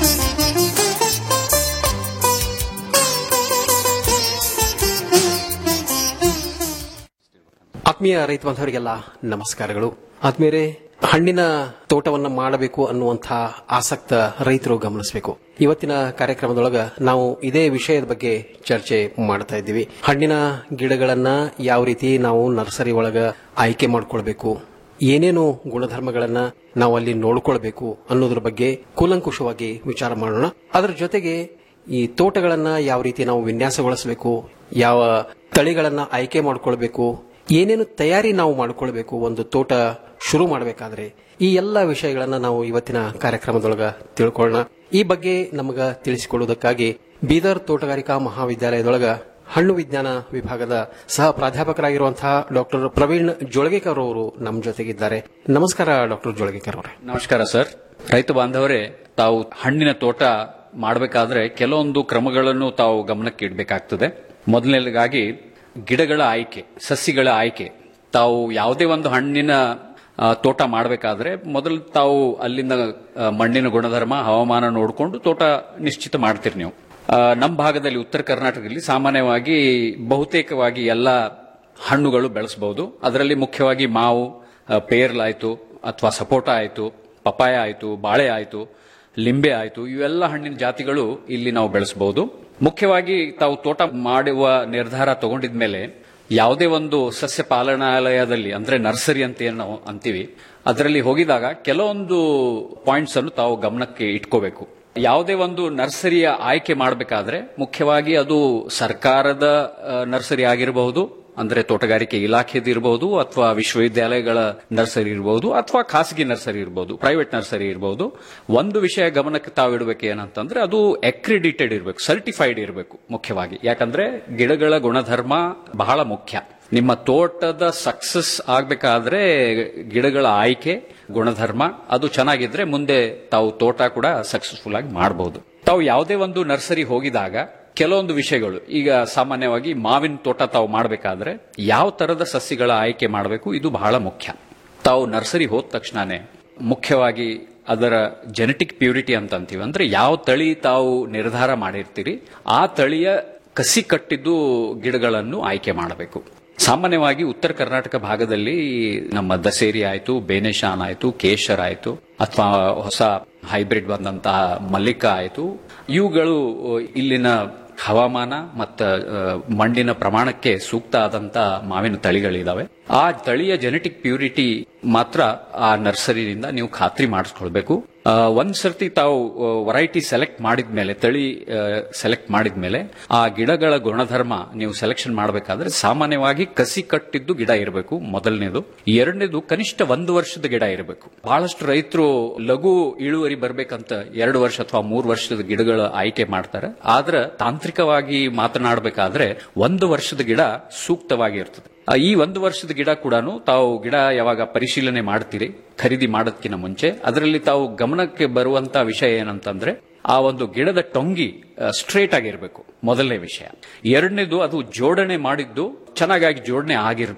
ಆತ್ಮೀಯ ರೈತ ಬಾಂಧವರಿಗೆಲ್ಲ ನಮಸ್ಕಾರಗಳು ಆತ್ಮೀಯರೇ ಹಣ್ಣಿನ ತೋಟವನ್ನ ಮಾಡಬೇಕು ಅನ್ನುವಂತಹ ಆಸಕ್ತ ರೈತರು ಗಮನಿಸಬೇಕು ಇವತ್ತಿನ ಕಾರ್ಯಕ್ರಮದೊಳಗ ನಾವು ಇದೇ ವಿಷಯದ ಬಗ್ಗೆ ಚರ್ಚೆ ಮಾಡ್ತಾ ಇದ್ದೀವಿ ಹಣ್ಣಿನ ಗಿಡಗಳನ್ನ ಯಾವ ರೀತಿ ನಾವು ನರ್ಸರಿ ಒಳಗ ಆಯ್ಕೆ ಮಾಡ್ಕೊಳ್ಬೇಕು ಏನೇನು ಗುಣಧರ್ಮಗಳನ್ನ ನಾವು ಅಲ್ಲಿ ನೋಡ್ಕೊಳ್ಬೇಕು ಅನ್ನೋದ್ರ ಬಗ್ಗೆ ಕೂಲಂಕುಷವಾಗಿ ವಿಚಾರ ಮಾಡೋಣ ಅದರ ಜೊತೆಗೆ ಈ ತೋಟಗಳನ್ನ ಯಾವ ರೀತಿ ನಾವು ವಿನ್ಯಾಸಗೊಳಿಸಬೇಕು ಯಾವ ತಳಿಗಳನ್ನ ಆಯ್ಕೆ ಮಾಡ್ಕೊಳ್ಬೇಕು ಏನೇನು ತಯಾರಿ ನಾವು ಮಾಡ್ಕೊಳ್ಬೇಕು ಒಂದು ತೋಟ ಶುರು ಮಾಡಬೇಕಾದ್ರೆ ಈ ಎಲ್ಲ ವಿಷಯಗಳನ್ನ ನಾವು ಇವತ್ತಿನ ಕಾರ್ಯಕ್ರಮದೊಳಗ ತಿಳ್ಕೊಳ್ಳೋಣ ಈ ಬಗ್ಗೆ ನಮಗ ತಿಳಿಸಿಕೊಡುವುದಕ್ಕಾಗಿ ಬೀದರ್ ತೋಟಗಾರಿಕಾ ಮಹಾವಿದ್ಯಾಲಯದೊಳಗ ಹಣ್ಣು ವಿಜ್ಞಾನ ವಿಭಾಗದ ಸಹ ಪ್ರಾಧ್ಯಾಪಕರಾಗಿರುವಂತಹ ಡಾಕ್ಟರ್ ಪ್ರವೀಣ್ ಜೋಳಗೇಕರ್ ಅವರು ನಮ್ಮ ಜೊತೆಗಿದ್ದಾರೆ ನಮಸ್ಕಾರ ಡಾಕ್ಟರ್ ಜೋಳಗೇಕರ್ ಅವರೇ ನಮಸ್ಕಾರ ಸರ್ ರೈತ ಬಾಂಧವರೇ ತಾವು ಹಣ್ಣಿನ ತೋಟ ಮಾಡಬೇಕಾದ್ರೆ ಕೆಲವೊಂದು ಕ್ರಮಗಳನ್ನು ತಾವು ಗಮನಕ್ಕೆ ಇಡಬೇಕಾಗ್ತದೆ ಮೊದಲನೇದಾಗಿ ಗಿಡಗಳ ಆಯ್ಕೆ ಸಸಿಗಳ ಆಯ್ಕೆ ತಾವು ಯಾವುದೇ ಒಂದು ಹಣ್ಣಿನ ಆ, ತೋಟ ಮಾಡಬೇಕಾದ್ರೆ ಮೊದಲು ತಾವು ಅಲ್ಲಿನ ಆ, ಮಣ್ಣಿನ ಗುಣಧರ್ಮ ಹವಾಮಾನ ನೋಡಿಕೊಂಡು ತೋಟ ನಿಶ್ಚಿತ ಮಾಡ್ತೀರಿ ನೀವು ಆ, ನಮ್ಮ ಭಾಗದಲ್ಲಿ ಉತ್ತರ ಕರ್ನಾಟಕದಲ್ಲಿ ಸಾಮಾನ್ಯವಾಗಿ ಬಹುತೇಕವಾಗಿ ಎಲ್ಲ ಹಣ್ಣುಗಳು ಬೆಳೆಸಬಹುದು ಅದರಲ್ಲಿ ಮುಖ್ಯವಾಗಿ ಮಾವು ಆ, ಪೇರ್ಲಾಯ್ತು ಅಥವಾ ಸಪೋಟ ಆಯ್ತು ಪಪಾಯ ಆಯ್ತು ಬಾಳೆ ಆಯ್ತು ಲಿಂಬೆ ಆಯ್ತು ಇವೆಲ್ಲ ಹಣ್ಣಿನ ಜಾತಿಗಳು ಇಲ್ಲಿ ನಾವು ಬೆಳೆಸಬಹುದು ಮುಖ್ಯವಾಗಿ ತಾವು ತೋಟ ಮಾಡುವ ನಿರ್ಧಾರ ತಗೊಂಡಿದ್ಮೇಲೆ ಯಾವುದೇ ಒಂದು ಸಸ್ಯ ಪಾಲನಾಲಯದಲ್ಲಿ ಅಂದ್ರೆ ನರ್ಸರಿ ಅಂತ ಏನು ನಾವು ಅಂತೀವಿ ಅದರಲ್ಲಿ ಹೋಗಿದಾಗ ಕೆಲವೊಂದು ಪಾಯಿಂಟ್ಸ್ ಅನ್ನು ತಾವು ಗಮನಕ್ಕೆ ಇಟ್ಕೋಬೇಕು ಯಾವುದೇ ಒಂದು ನರ್ಸರಿಯ ಆಯ್ಕೆ ಮಾಡಬೇಕಾದ್ರೆ ಮುಖ್ಯವಾಗಿ ಅದು ಸರ್ಕಾರದ ಆ, ನರ್ಸರಿ ಆಗಿರಬಹುದು ಅಂದ್ರೆ ತೋಟಗಾರಿಕೆ ಇಲಾಖೆದು ಇರಬಹುದು ಅಥವಾ ವಿಶ್ವವಿದ್ಯಾಲಯಗಳ ನರ್ಸರಿ ಇರಬಹುದು ಅಥವಾ ಖಾಸಗಿ ನರ್ಸರಿ ಇರಬಹುದು ಪ್ರೈವೇಟ್ ನರ್ಸರಿ ಇರಬಹುದು ಒಂದು ವಿಷಯ ಗಮನಕ್ಕೆ ತಾವು ಇಡಬೇಕು ಏನಂತಂದ್ರೆ ಅದು ಅಕ್ರಿಡಿಟೆಡ್ ಇರಬೇಕು ಸರ್ಟಿಫೈಡ್ ಇರಬೇಕು ಮುಖ್ಯವಾಗಿ ಯಾಕಂದ್ರೆ ಗಿಡಗಳ ಗುಣಧರ್ಮ ಬಹಳ ಮುಖ್ಯ ನಿಮ್ಮ ತೋಟದ ಸಕ್ಸಸ್ ಆಗ್ಬೇಕಾದ್ರೆ ಗಿಡಗಳ ಆಯ್ಕೆ ಗುಣಧರ್ಮ ಅದು ಚೆನ್ನಾಗಿದ್ರೆ ಮುಂದೆ ತಾವು ತೋಟ ಕೂಡ ಸಕ್ಸಸ್ಫುಲ್ ಆಗಿ ಮಾಡಬಹುದು ತಾವು ಯಾವುದೇ ಒಂದು ನರ್ಸರಿ ಹೋಗಿದಾಗ ಕೆಲವೊಂದು ವಿಷಯಗಳು ಈಗ ಸಾಮಾನ್ಯವಾಗಿ ಮಾವಿನ ತೋಟ ತಾವು ಮಾಡಬೇಕಾದ್ರೆ ಯಾವ ತರದ ಸಸ್ಯಗಳ ಆಯ್ಕೆ ಮಾಡಬೇಕು ಇದು ಬಹಳ ಮುಖ್ಯ ತಾವು ನರ್ಸರಿ ಹೋದ ತಕ್ಷಣನೇ ಮುಖ್ಯವಾಗಿ ಅದರ ಜೆನೆಟಿಕ್ ಪ್ಯೂರಿಟಿ ಅಂತ ಅಂತೀವಿ ಅಂದ್ರೆ ಯಾವ ತಳಿ ತಾವು ನಿರ್ಧಾರ ಮಾಡಿರ್ತೀರಿ ಆ ತಳಿಯ ಕಸಿ ಕಟ್ಟಿದ್ದು ಗಿಡಗಳನ್ನು ಆಯ್ಕೆ ಮಾಡಬೇಕು ಸಾಮಾನ್ಯವಾಗಿ ಉತ್ತರ ಕರ್ನಾಟಕ ಭಾಗದಲ್ಲಿ ನಮ್ಮ ದಸೇರಿ ಆಯ್ತು ಬೇನೆಶಾನ್ ಆಯ್ತು ಕೇಶರ್ ಆಯ್ತು ಅಥವಾ ಹೊಸ ಹೈಬ್ರಿಡ್ ಬಂದಂತಹ ಮಲ್ಲಿಕ ಆಯ್ತು ಇವುಗಳು ಇಲ್ಲಿನ ಹವಾಮಾನ ಮತ್ತು ಮಣ್ಣಿನ ಪ್ರಮಾಣಕ್ಕೆ ಸೂಕ್ತ ಆದಂತ ಮಾವಿನ ತಳಿಗಳಿದಾವೆ ಆ ತಳಿಯ ಜೆನೆಟಿಕ್ ಪ್ಯೂರಿಟಿ ಮಾತ್ರ ಆ ನರ್ಸರಿನಿಂದ ನೀವು ಖಾತ್ರಿ ಮಾಡಿಸ್ಕೊಳ್ಬೇಕು ಆ, ಒಂದ್ ಸರ್ತಿ ತಾವು ವೆರೈಟಿ ಸೆಲೆಕ್ಟ್ ಮಾಡಿದ್ಮೇಲೆ ತಳಿ ಸೆಲೆಕ್ಟ್ ಮಾಡಿದ್ಮೇಲೆ ಆ ಗಿಡಗಳ ಗುಣಧರ್ಮ ನೀವು ಸೆಲೆಕ್ಷನ್ ಮಾಡಬೇಕಾದ್ರೆ ಸಾಮಾನ್ಯವಾಗಿ ಕಸಿ ಕಟ್ಟಿದ್ದು ಗಿಡ ಇರಬೇಕು ಮೊದಲನೇದು ಎರಡನೇದು ಕನಿಷ್ಠ ಒಂದು ವರ್ಷದ ಗಿಡ ಇರಬೇಕು ಬಹಳಷ್ಟು ರೈತರು ಲಘು ಇಳುವರಿ ಬರ್ಬೇಕಂತ ಎರಡು ವರ್ಷ ಅಥವಾ ಮೂರು ವರ್ಷದ ಗಿಡಗಳ ಆಯ್ಕೆ ಮಾಡ್ತಾರೆ ಆದ್ರೆ ತಾಂತ್ರಿಕವಾಗಿ ಮಾತನಾಡಬೇಕಾದ್ರೆ ಒಂದು ವರ್ಷದ ಗಿಡ ಸೂಕ್ತವಾಗಿರ್ತದೆ ಆ, ಈ ಒಂದು ವರ್ಷದ ಗಿಡ ಕೂಡ ತಾವು ಗಿಡ ಯಾವಾಗ ಪರಿಶೀಲನೆ ಮಾಡ್ತೀರಿ ಖರೀದಿ ಮಾಡೋದಕ್ಕಿಂತ ಮುಂಚೆ ಅದರಲ್ಲಿ ತಾವು ಗಮನಕ್ಕೆ ಬರುವಂತ ವಿಷಯ ಏನಂತಂದ್ರೆ ಆ ಒಂದು ಗಿಡದ ಟೊಂಗಿ ಸ್ಟ್ರೇಟ್ ಆಗಿರ್ಬೇಕು ಮೊದಲನೇ ವಿಷಯ ಎರಡನೇದು ಅದು ಜೋಡಣೆ ಮಾಡಿದ್ದು ಚೆನ್ನಾಗಾಗಿ ಜೋಡಣೆ ಆಗಿರ್ಬೇಕು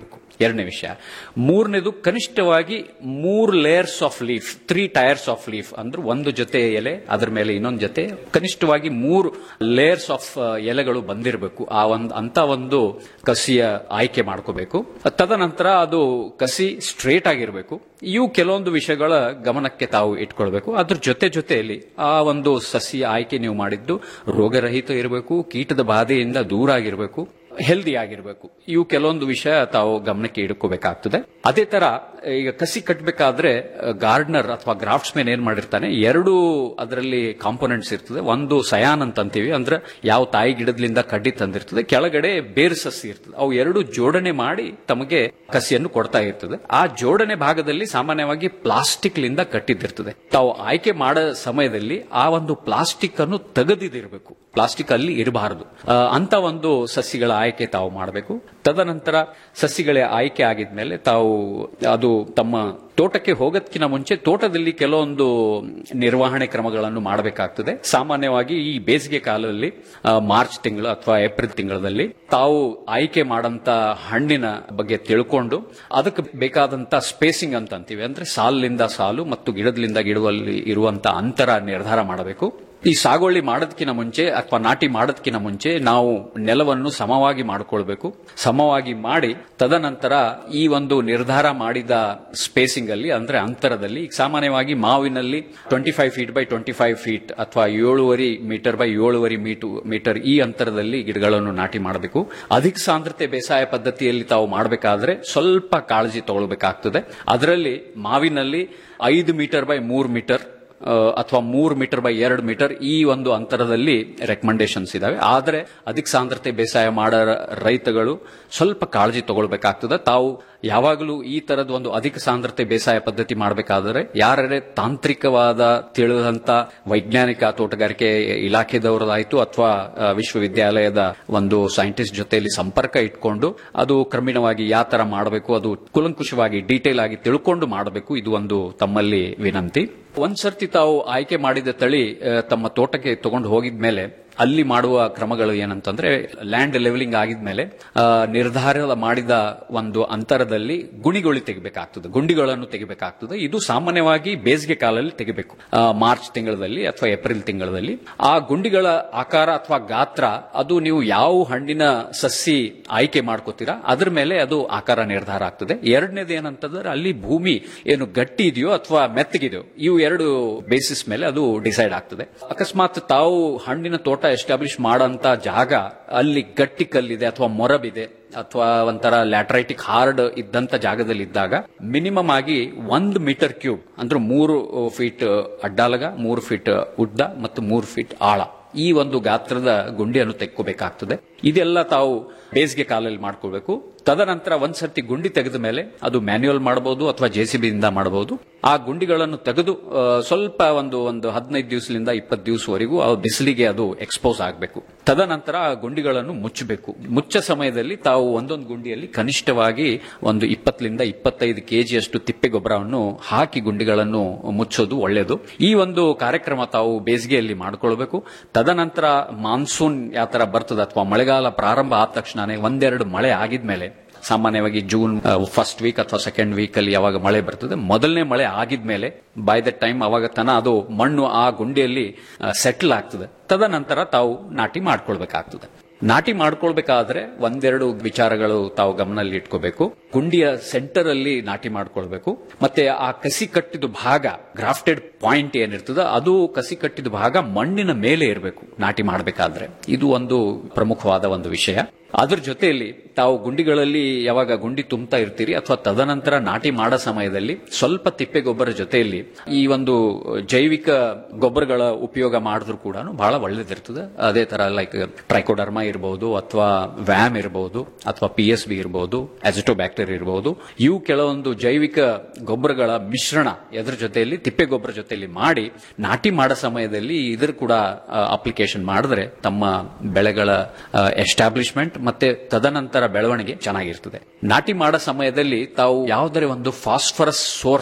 ಎರಡನೇ ವಿಷಯ ಮೂರನೇದು ಕನಿಷ್ಠವಾಗಿ ಮೂರು layers of leaf three tiers of leaf ಅಂದ್ರೆ ಒಂದು ಜೊತೆ ಎಲೆ ಅದರ ಮೇಲೆ ಇನ್ನೊಂದು ಜೊತೆ ಕನಿಷ್ಠವಾಗಿ ಮೂರು ಲೇಯರ್ಸ್ ಆಫ್ ಎಲೆಗಳು ಬಂದಿರಬೇಕು ಆ ಒಂದು ಅಂತ ಒಂದು ಕಸಿಯ ಆಯ್ಕೆ ಮಾಡ್ಕೋಬೇಕು ತದನಂತರ ಅದು ಕಸಿ ಸ್ಟ್ರೇಟ್ ಆಗಿರಬೇಕು ಇವು ಕೆಲವೊಂದು ವಿಷಯಗಳ ಗಮನಕ್ಕೆ ತಾವು ಇಟ್ಕೊಳ್ಬೇಕು ಅದ್ರ ಜೊತೆ ಜೊತೆಯಲ್ಲಿ ಆ ಒಂದು ಸಸಿಯ ಆಯ್ಕೆ ನೀವು ಮಾಡಿದ್ದು ರೋಗರಹಿತ ಇರಬೇಕು ಕೀಟದ ಬಾಧೆಯಿಂದ ದೂರ ಆಗಿರಬೇಕು ಹೆಲ್ದಿ ಆಗಿರಬೇಕು ಇವು ಕೆಲವೊಂದು ವಿಷಯ ತಾವು ಗಮನಕ್ಕೆ ಇಟ್ಕೋಬೇಕಾಗ್ತದೆ ಅದೇ ತರ ಈಗ ಕಸಿ ಕಟ್ಟಬೇಕಾದ್ರೆ ಗಾರ್ಡನರ್ ಅಥವಾ ಗ್ರಾಫ್ಟ್ಸ್ ಮ್ಯಾನ್ ಏನ್ ಮಾಡಿರ್ತಾನೆ ಎರಡು ಅದರಲ್ಲಿ ಕಾಂಪೋನೆಂಟ್ಸ್ ಇರ್ತದೆ ಒಂದು ಸಯಾನ್ ಅಂತ ಅಂತೀವಿ ಅಂದ್ರೆ ಯಾವ ತಾಯಿ ಗಿಡದಿಂದ ಕಡ್ಡಿ ತಂದಿರ್ತದೆ ಕೆಳಗಡೆ ಬೇರು ಸಸಿ ಇರ್ತದೆ ಅವು ಎರಡು ಜೋಡಣೆ ಮಾಡಿ ತಮಗೆ ಕಸಿಯನ್ನು ಕೊಡ್ತಾ ಇರ್ತದೆ ಆ ಜೋಡಣೆ ಭಾಗದಲ್ಲಿ ಸಾಮಾನ್ಯವಾಗಿ ಪ್ಲಾಸ್ಟಿಕ್ ಲಿಂದ ಕಟ್ಟಿದ್ದಿರ್ತದೆ ತಾವು ಆಯ್ಕೆ ಮಾಡೋ ಸಮಯದಲ್ಲಿ ಆ ಒಂದು ಪ್ಲಾಸ್ಟಿಕ್ ಅನ್ನು ತೆಗೆದಿದಿರಬೇಕು ಪ್ಲಾಸ್ಟಿಕ್ ಅಲ್ಲಿ ಇರಬಾರದು ಅಂತ ಒಂದು ಸಸಿಗಳ ಆಯ್ಕೆ ತಾವು ಮಾಡಬೇಕು ತದನಂತರ ಸಸಿಗಳ ಆಯ್ಕೆ ಆಗಿದ್ಮೇಲೆ ತಾವು ಅದು ತಮ್ಮ ತೋಟಕ್ಕೆ ಹೋಗೋದಕ್ಕಿಂತ ಮುಂಚೆ ತೋಟದಲ್ಲಿ ಕೆಲವೊಂದು ನಿರ್ವಹಣೆ ಕ್ರಮಗಳನ್ನು ಮಾಡಬೇಕಾಗ್ತದೆ ಸಾಮಾನ್ಯವಾಗಿ ಈ ಬೇಸಿಗೆ ಕಾಲದಲ್ಲಿ ಆ, ಮಾರ್ಚ್ ತಿಂಗಳು ಅಥವಾ ಏಪ್ರಿಲ್ ತಿಂಗಳಲ್ಲಿ ತಾವು ಆಯ್ಕೆ ಮಾಡಂತ ಹಣ್ಣಿನ ಬಗ್ಗೆ ತಿಳ್ಕೊಂಡು ಅದಕ್ಕೆ ಬೇಕಾದಂತ ಸ್ಪೇಸಿಂಗ್ ಅಂತ ಅಂತೀವಿ ಅಂದ್ರೆ ಸಾಲಿನಿಂದ ಸಾಲು ಮತ್ತು ಗಿಡದಿಂದ ಗಿಡದಲ್ಲಿ ಇರುವಂತ ಅಂತರ ನಿರ್ಧಾರ ಮಾಡಬೇಕು ಈ ಸಾಗುವಳಿ ಮಾಡೋದಕ್ಕಿಂತ ಮುಂಚೆ ಅಥವಾ ನಾಟಿ ಮಾಡೋದಕ್ಕಿಂತ ಮುಂಚೆ ನಾವು ನೆಲವನ್ನು ಸಮವಾಗಿ ಮಾಡಿಕೊಳ್ಬೇಕು ಸಮವಾಗಿ ಮಾಡಿ ತದನಂತರ ಈ ಒಂದು ನಿರ್ಧಾರ ಮಾಡಿದ ಸ್ಪೇಸಿಂಗ್ ಅಲ್ಲಿ ಅಂದ್ರೆ ಅಂತರದಲ್ಲಿ ಈಗ ಸಾಮಾನ್ಯವಾಗಿ ಮಾವಿನಲ್ಲಿ twenty five feet by twenty five feet ಅಥವಾ ಏಳುವರಿ ಮೀಟರ್ ಬೈ ಏಳುವರಿ ಮೀಟು ಮೀಟರ್ ಈ ಅಂತರದಲ್ಲಿ ಗಿಡಗಳನ್ನು ನಾಟಿ ಮಾಡಬೇಕು ಅಧಿಕ ಸಾಂದ್ರತೆ ಬೇಸಾಯ ಪದ್ಧತಿಯಲ್ಲಿ ತಾವು ಮಾಡಬೇಕಾದ್ರೆ ಸ್ವಲ್ಪ ಕಾಳಜಿ ತಗೊಳ್ಬೇಕಾಗ್ತದೆ ಅದರಲ್ಲಿ ಮಾವಿನಲ್ಲಿ ಐದು ಮೀಟರ್ ಬೈ ಮೂರು ಮೀಟರ್ ಆ, ಅಥವಾ ಮೂರು ಮೀಟರ್ ಬೈ ಎರಡು ಮೀಟರ್ ಈ ಒಂದು ಅಂತರದಲ್ಲಿ ರೆಕಮೆಂಡೇಶನ್ಸ್ ಇದಾವೆ ಆದರೆ ಅಧಿಕ ಸಾಂದ್ರತೆ ಬೇಸಾಯ ಮಾಡೋ ರೈತಗಳು ಸ್ವಲ್ಪ ಕಾಳಜಿ ತಗೊಳ್ಬೇಕಾಗ್ತದೆ ತಾವು ಯಾವಾಗಲೂ ಈ ತರದ ಒಂದು ಅಧಿಕ ಸಾಂದ್ರತೆ ಬೇಸಾಯ ಪದ್ಧತಿ ಮಾಡಬೇಕಾದರೆ ಯಾರೇ ತಾಂತ್ರಿಕವಾದ ತಿಳಿದಂತ ವೈಜ್ಞಾನಿಕ ತೋಟಗಾರಿಕೆ ಇಲಾಖೆದವರದಾಯ್ತು ಅಥವಾ ಆ, ವಿಶ್ವವಿದ್ಯಾಲಯದ ಒಂದು ಸೈಂಟಿಸ್ಟ್ ಜೊತೆಯಲ್ಲಿ ಸಂಪರ್ಕ ಇಟ್ಕೊಂಡು ಅದು ಕ್ರಮೇಣವಾಗಿ ಯಾವ ತರ ಮಾಡಬೇಕು ಅದು ಕುಲಂಕುಷವಾಗಿ ಡೀಟೇಲ್ ಆಗಿ ತಿಳ್ಕೊಂಡು ಮಾಡಬೇಕು ಇದು ಒಂದು ತಮ್ಮಲ್ಲಿ ವಿನಂತಿ ಒಂದ್ಸರ್ತಿ ತಾವು ಆಯ್ಕೆ ಮಾಡಿದ ತಳಿ ಆ, ತಮ್ಮ ತೋಟಕ್ಕೆ ತಗೊಂಡು ಹೋಗಿದ್ಮೇಲೆ ಅಲ್ಲಿ ಮಾಡುವ ಕ್ರಮಗಳು ಏನಂತಂದ್ರೆ ಲ್ಯಾಂಡ್ ಲೆವೆಲಿಂಗ್ ಆಗಿದ್ಮೇಲೆ ಆ, ನಿರ್ಧಾರ ಮಾಡಿದ ಒಂದು ಅಂತರದಲ್ಲಿ ಗುಣಿಗಳು ತೆಗಿಬೇಕಾಗ್ತದೆ ಗುಂಡಿಗಳನ್ನು ತೆಗಿಬೇಕಾಗ್ತದೆ ಇದು ಸಾಮಾನ್ಯವಾಗಿ ಬೇಸಿಗೆ ಕಾಲದಲ್ಲಿ ತೆಗಿಬೇಕು ಆ, ಮಾರ್ಚ್ ತಿಂಗಳಲ್ಲಿ ಅಥವಾ ಏಪ್ರಿಲ್ ತಿಂಗಳಲ್ಲಿ ಆ ಗುಂಡಿಗಳ ಆಕಾರ ಅಥವಾ ಗಾತ್ರ ಅದು ನೀವು ಯಾವ ಹಣ್ಣಿನ ಸಸಿ ಆಯ್ಕೆ ಮಾಡ್ಕೋತೀರಾ ಅದ್ರ ಮೇಲೆ ಅದು ಆಕಾರ ನಿರ್ಧಾರ ಆಗ್ತದೆ ಎರಡನೇದು ಏನಂತಂದ್ರೆ ಅಲ್ಲಿ ಭೂಮಿ ಏನು ಗಟ್ಟಿ ಇದೆಯೋ ಅಥವಾ ಮೆತ್ತಗಿದೆಯೋ ಇವು ಎರಡು ಬೇಸಿಸ್ ಮೇಲೆ ಅದು ಡಿಸೈಡ್ ಆಗ್ತದೆ ಅಕಸ್ಮಾತ್ ತಾವು ಹಣ್ಣಿನ ತೋಟ ಎಸ್ಟಾಬ್ಲಿಷ್ ಮಾಡಂತ ಜಾಗ ಅಲ್ಲಿ ಗಟ್ಟಿ ಕಲ್ಲಿದೆ ಅಥವಾ ಮೊರಬಿದೆ ಅಥವಾ ಒಂಥರ ಲ್ಯಾಟ್ರೈಟಿಕ್ ಹಾರ್ಡ್ ಇದ್ದಂತ ಜಾಗದಲ್ಲಿ ಇದ್ದಾಗ ಮಿನಿಮಮ್ ಆಗಿ ಒಂದು ಮೀಟರ್ ಕ್ಯೂಬ್ ಅಂದ್ರೆ ಮೂರು ಫೀಟ್ ಅಡ್ಡಾಲಗ ಮೂರು ಫೀಟ್ ಉದ್ದ ಮತ್ತು ಮೂರು ಫೀಟ್ ಆಳ ಈ ಒಂದು ಗಾತ್ರದ ಗುಂಡಿಯನ್ನು ತೆಕ್ಕೋಬೇಕಾಗ್ತದೆ ಇದೆಲ್ಲ ತಾವು ಬೇಸಿಗೆ ಕಾಲಲ್ಲಿ ಮಾಡ್ಕೊಳ್ಬೇಕು ತದನಂತರ ಒಂದ್ಸರ್ತಿ ಗುಂಡಿ ತೆಗೆದ ಮೇಲೆ ಅದು ಮ್ಯಾನ್ಯುಯಲ್ ಮಾಡಬಹುದು ಅಥವಾ ಜೆಸಿಬಿ ಇಂದ ಮಾಡಬಹುದು ಆ ಗುಂಡಿಗಳನ್ನು ತೆಗೆದು ಆ, ಸ್ವಲ್ಪ ಒಂದು ಒಂದು ಹದಿನೈದು ದಿವಸದಿಂದ ಇಪ್ಪತ್ತು ದಿವಸವರೆಗೂ ಆ ಬಿಸಿಲಿಗೆ ಅದು ಎಕ್ಸ್ಪೋಸ್ ಆಗಬೇಕು ತದನಂತರ ಆ ಗುಂಡಿಗಳನ್ನು ಮುಚ್ಚಬೇಕು ಮುಚ್ಚ ಸಮಯದಲ್ಲಿ ತಾವು ಒಂದೊಂದು ಗುಂಡಿಯಲ್ಲಿ ಕನಿಷ್ಠವಾಗಿ ಒಂದು ಇಪ್ಪತ್ತರಿಂದ ಇಪ್ಪತ್ತೈದು ಕೆಜಿಯಷ್ಟು ತಿಪ್ಪೆ ಗೊಬ್ಬರವನ್ನು ಹಾಕಿ ಗುಂಡಿಗಳನ್ನು ಮುಚ್ಚೋದು ಒಳ್ಳೆಯದು ಈ ಒಂದು ಕಾರ್ಯಕ್ರಮ ತಾವು ಬೇಸಿಗೆಯಲ್ಲಿ ಮಾಡಿಕೊಳ್ಬೇಕು ತದನಂತರ ಮಾನ್ಸೂನ್ ಯಾವ ತರ ಬರ್ತದೆ ಅಥವಾ ಮಳೆಗಾಲ ಪ್ರಾರಂಭ ಆದ ತಕ್ಷಣನೇ ಒಂದೆರಡು ಮಳೆ ಆಗಿದ್ಮೇಲೆ ಸಾಮಾನ್ಯವಾಗಿ ಜೂನ್ ಫಸ್ಟ್ ವೀಕ್ ಅಥವಾ ಸೆಕೆಂಡ್ ವೀಕ್ ಅಲ್ಲಿ ಯಾವಾಗ ಮಳೆ ಬರ್ತದೆ ಮೊದಲನೇ ಮಳೆ ಆಗಿದ್ಮೇಲೆ ಬೈ ದ ಟೈಮ್ ಅವಾಗ ತನ ಅದು ಮಣ್ಣು ಆ ಗುಂಡಿಯಲ್ಲಿ ಸೆಟಲ್ ಆಗ್ತದೆ ತದನಂತರ ತಾವು ನಾಟಿ ಮಾಡ್ಕೊಳ್ಬೇಕಾಗ್ತದೆ ನಾಟಿ ಮಾಡ್ಕೊಳ್ಬೇಕಾದ್ರೆ ಒಂದೆರಡು ವಿಚಾರಗಳು ತಾವು ಗಮನದಲ್ಲಿ ಇಟ್ಕೋಬೇಕು ಗುಂಡಿಯ ಸೆಂಟರ್ ಅಲ್ಲಿ ನಾಟಿ ಮಾಡ್ಕೊಳ್ಬೇಕು ಮತ್ತೆ ಆ ಕಸಿ ಕಟ್ಟಿದ ಭಾಗ ಗ್ರಾಫ್ಟೆಡ್ ಪಾಯಿಂಟ್ ಏನಿರ್ತದೆ ಅದು ಕಸಿ ಕಟ್ಟಿದ ಭಾಗ ಮಣ್ಣಿನ ಮೇಲೆ ಇರಬೇಕು ನಾಟಿ ಮಾಡಬೇಕಾದ್ರೆ ಇದು ಒಂದು ಪ್ರಮುಖವಾದ ಒಂದು ವಿಷಯ ಅದ್ರ ಜೊತೆಯಲ್ಲಿ ತಾವು ಗುಂಡಿಗಳಲ್ಲಿ ಯಾವಾಗ ಗುಂಡಿ ತುಂಬ್ತಾ ಇರ್ತೀರಿ ಅಥವಾ ತದನಂತರ ನಾಟಿ ಮಾಡೋ ಸಮಯದಲ್ಲಿ ಸ್ವಲ್ಪ ತಿಪ್ಪೆ ಗೊಬ್ಬರ ಜೊತೆಯಲ್ಲಿ ಈ ಒಂದು ಜೈವಿಕ ಗೊಬ್ಬರಗಳ ಉಪಯೋಗ ಮಾಡಿದ್ರು ಕೂಡ ಬಹಳ ಒಳ್ಳೇದಿರ್ತದೆ ಅದೇ ತರ ಲೈಕ್ ಟ್ರೈಕೋಡರ್ಮಾ ಇರಬಹುದು ಅಥವಾ ವ್ಯಾಮ್ ಇರಬಹುದು ಅಥವಾ ಪಿ ಎಸ್ ಬಿ ಇರಬಹುದು ಬ್ಯಾಕ್ಟೀರಿಯಾ ಇರಬಹುದು ಇವು ಕೆಲವೊಂದು ಜೈವಿಕ ಗೊಬ್ಬರಗಳ ಮಿಶ್ರಣ ಎದ್ರ ಜೊತೆಯಲ್ಲಿ ತಿಪ್ಪೆ ಗೊಬ್ಬರ ಜೊತೆಯಲ್ಲಿ ಮಾಡಿ ನಾಟಿ ಮಾಡೋ ಸಮಯದಲ್ಲಿ ಇದ್ರ ಕೂಡ ಅಪ್ಲಿಕೇಶನ್ ಮಾಡಿದ್ರೆ ತಮ್ಮ ಬೆಳೆಗಳ ಎಸ್ಟಾಬ್ಲಿಷ್ಮೆಂಟ್ ಮತ್ತೆ ತದನಂತರ ಬೆಳವಣಿಗೆ ಚೆನ್ನಾಗಿರ್ತದೆ ನಾಟಿ ಮಾಡೋ ಸಮಯದಲ್ಲಿ ತಾವು ಯಾವುದೇ ಒಂದು ಫಾಸ್ಫರಸ್ ಸೋರ್ಸ್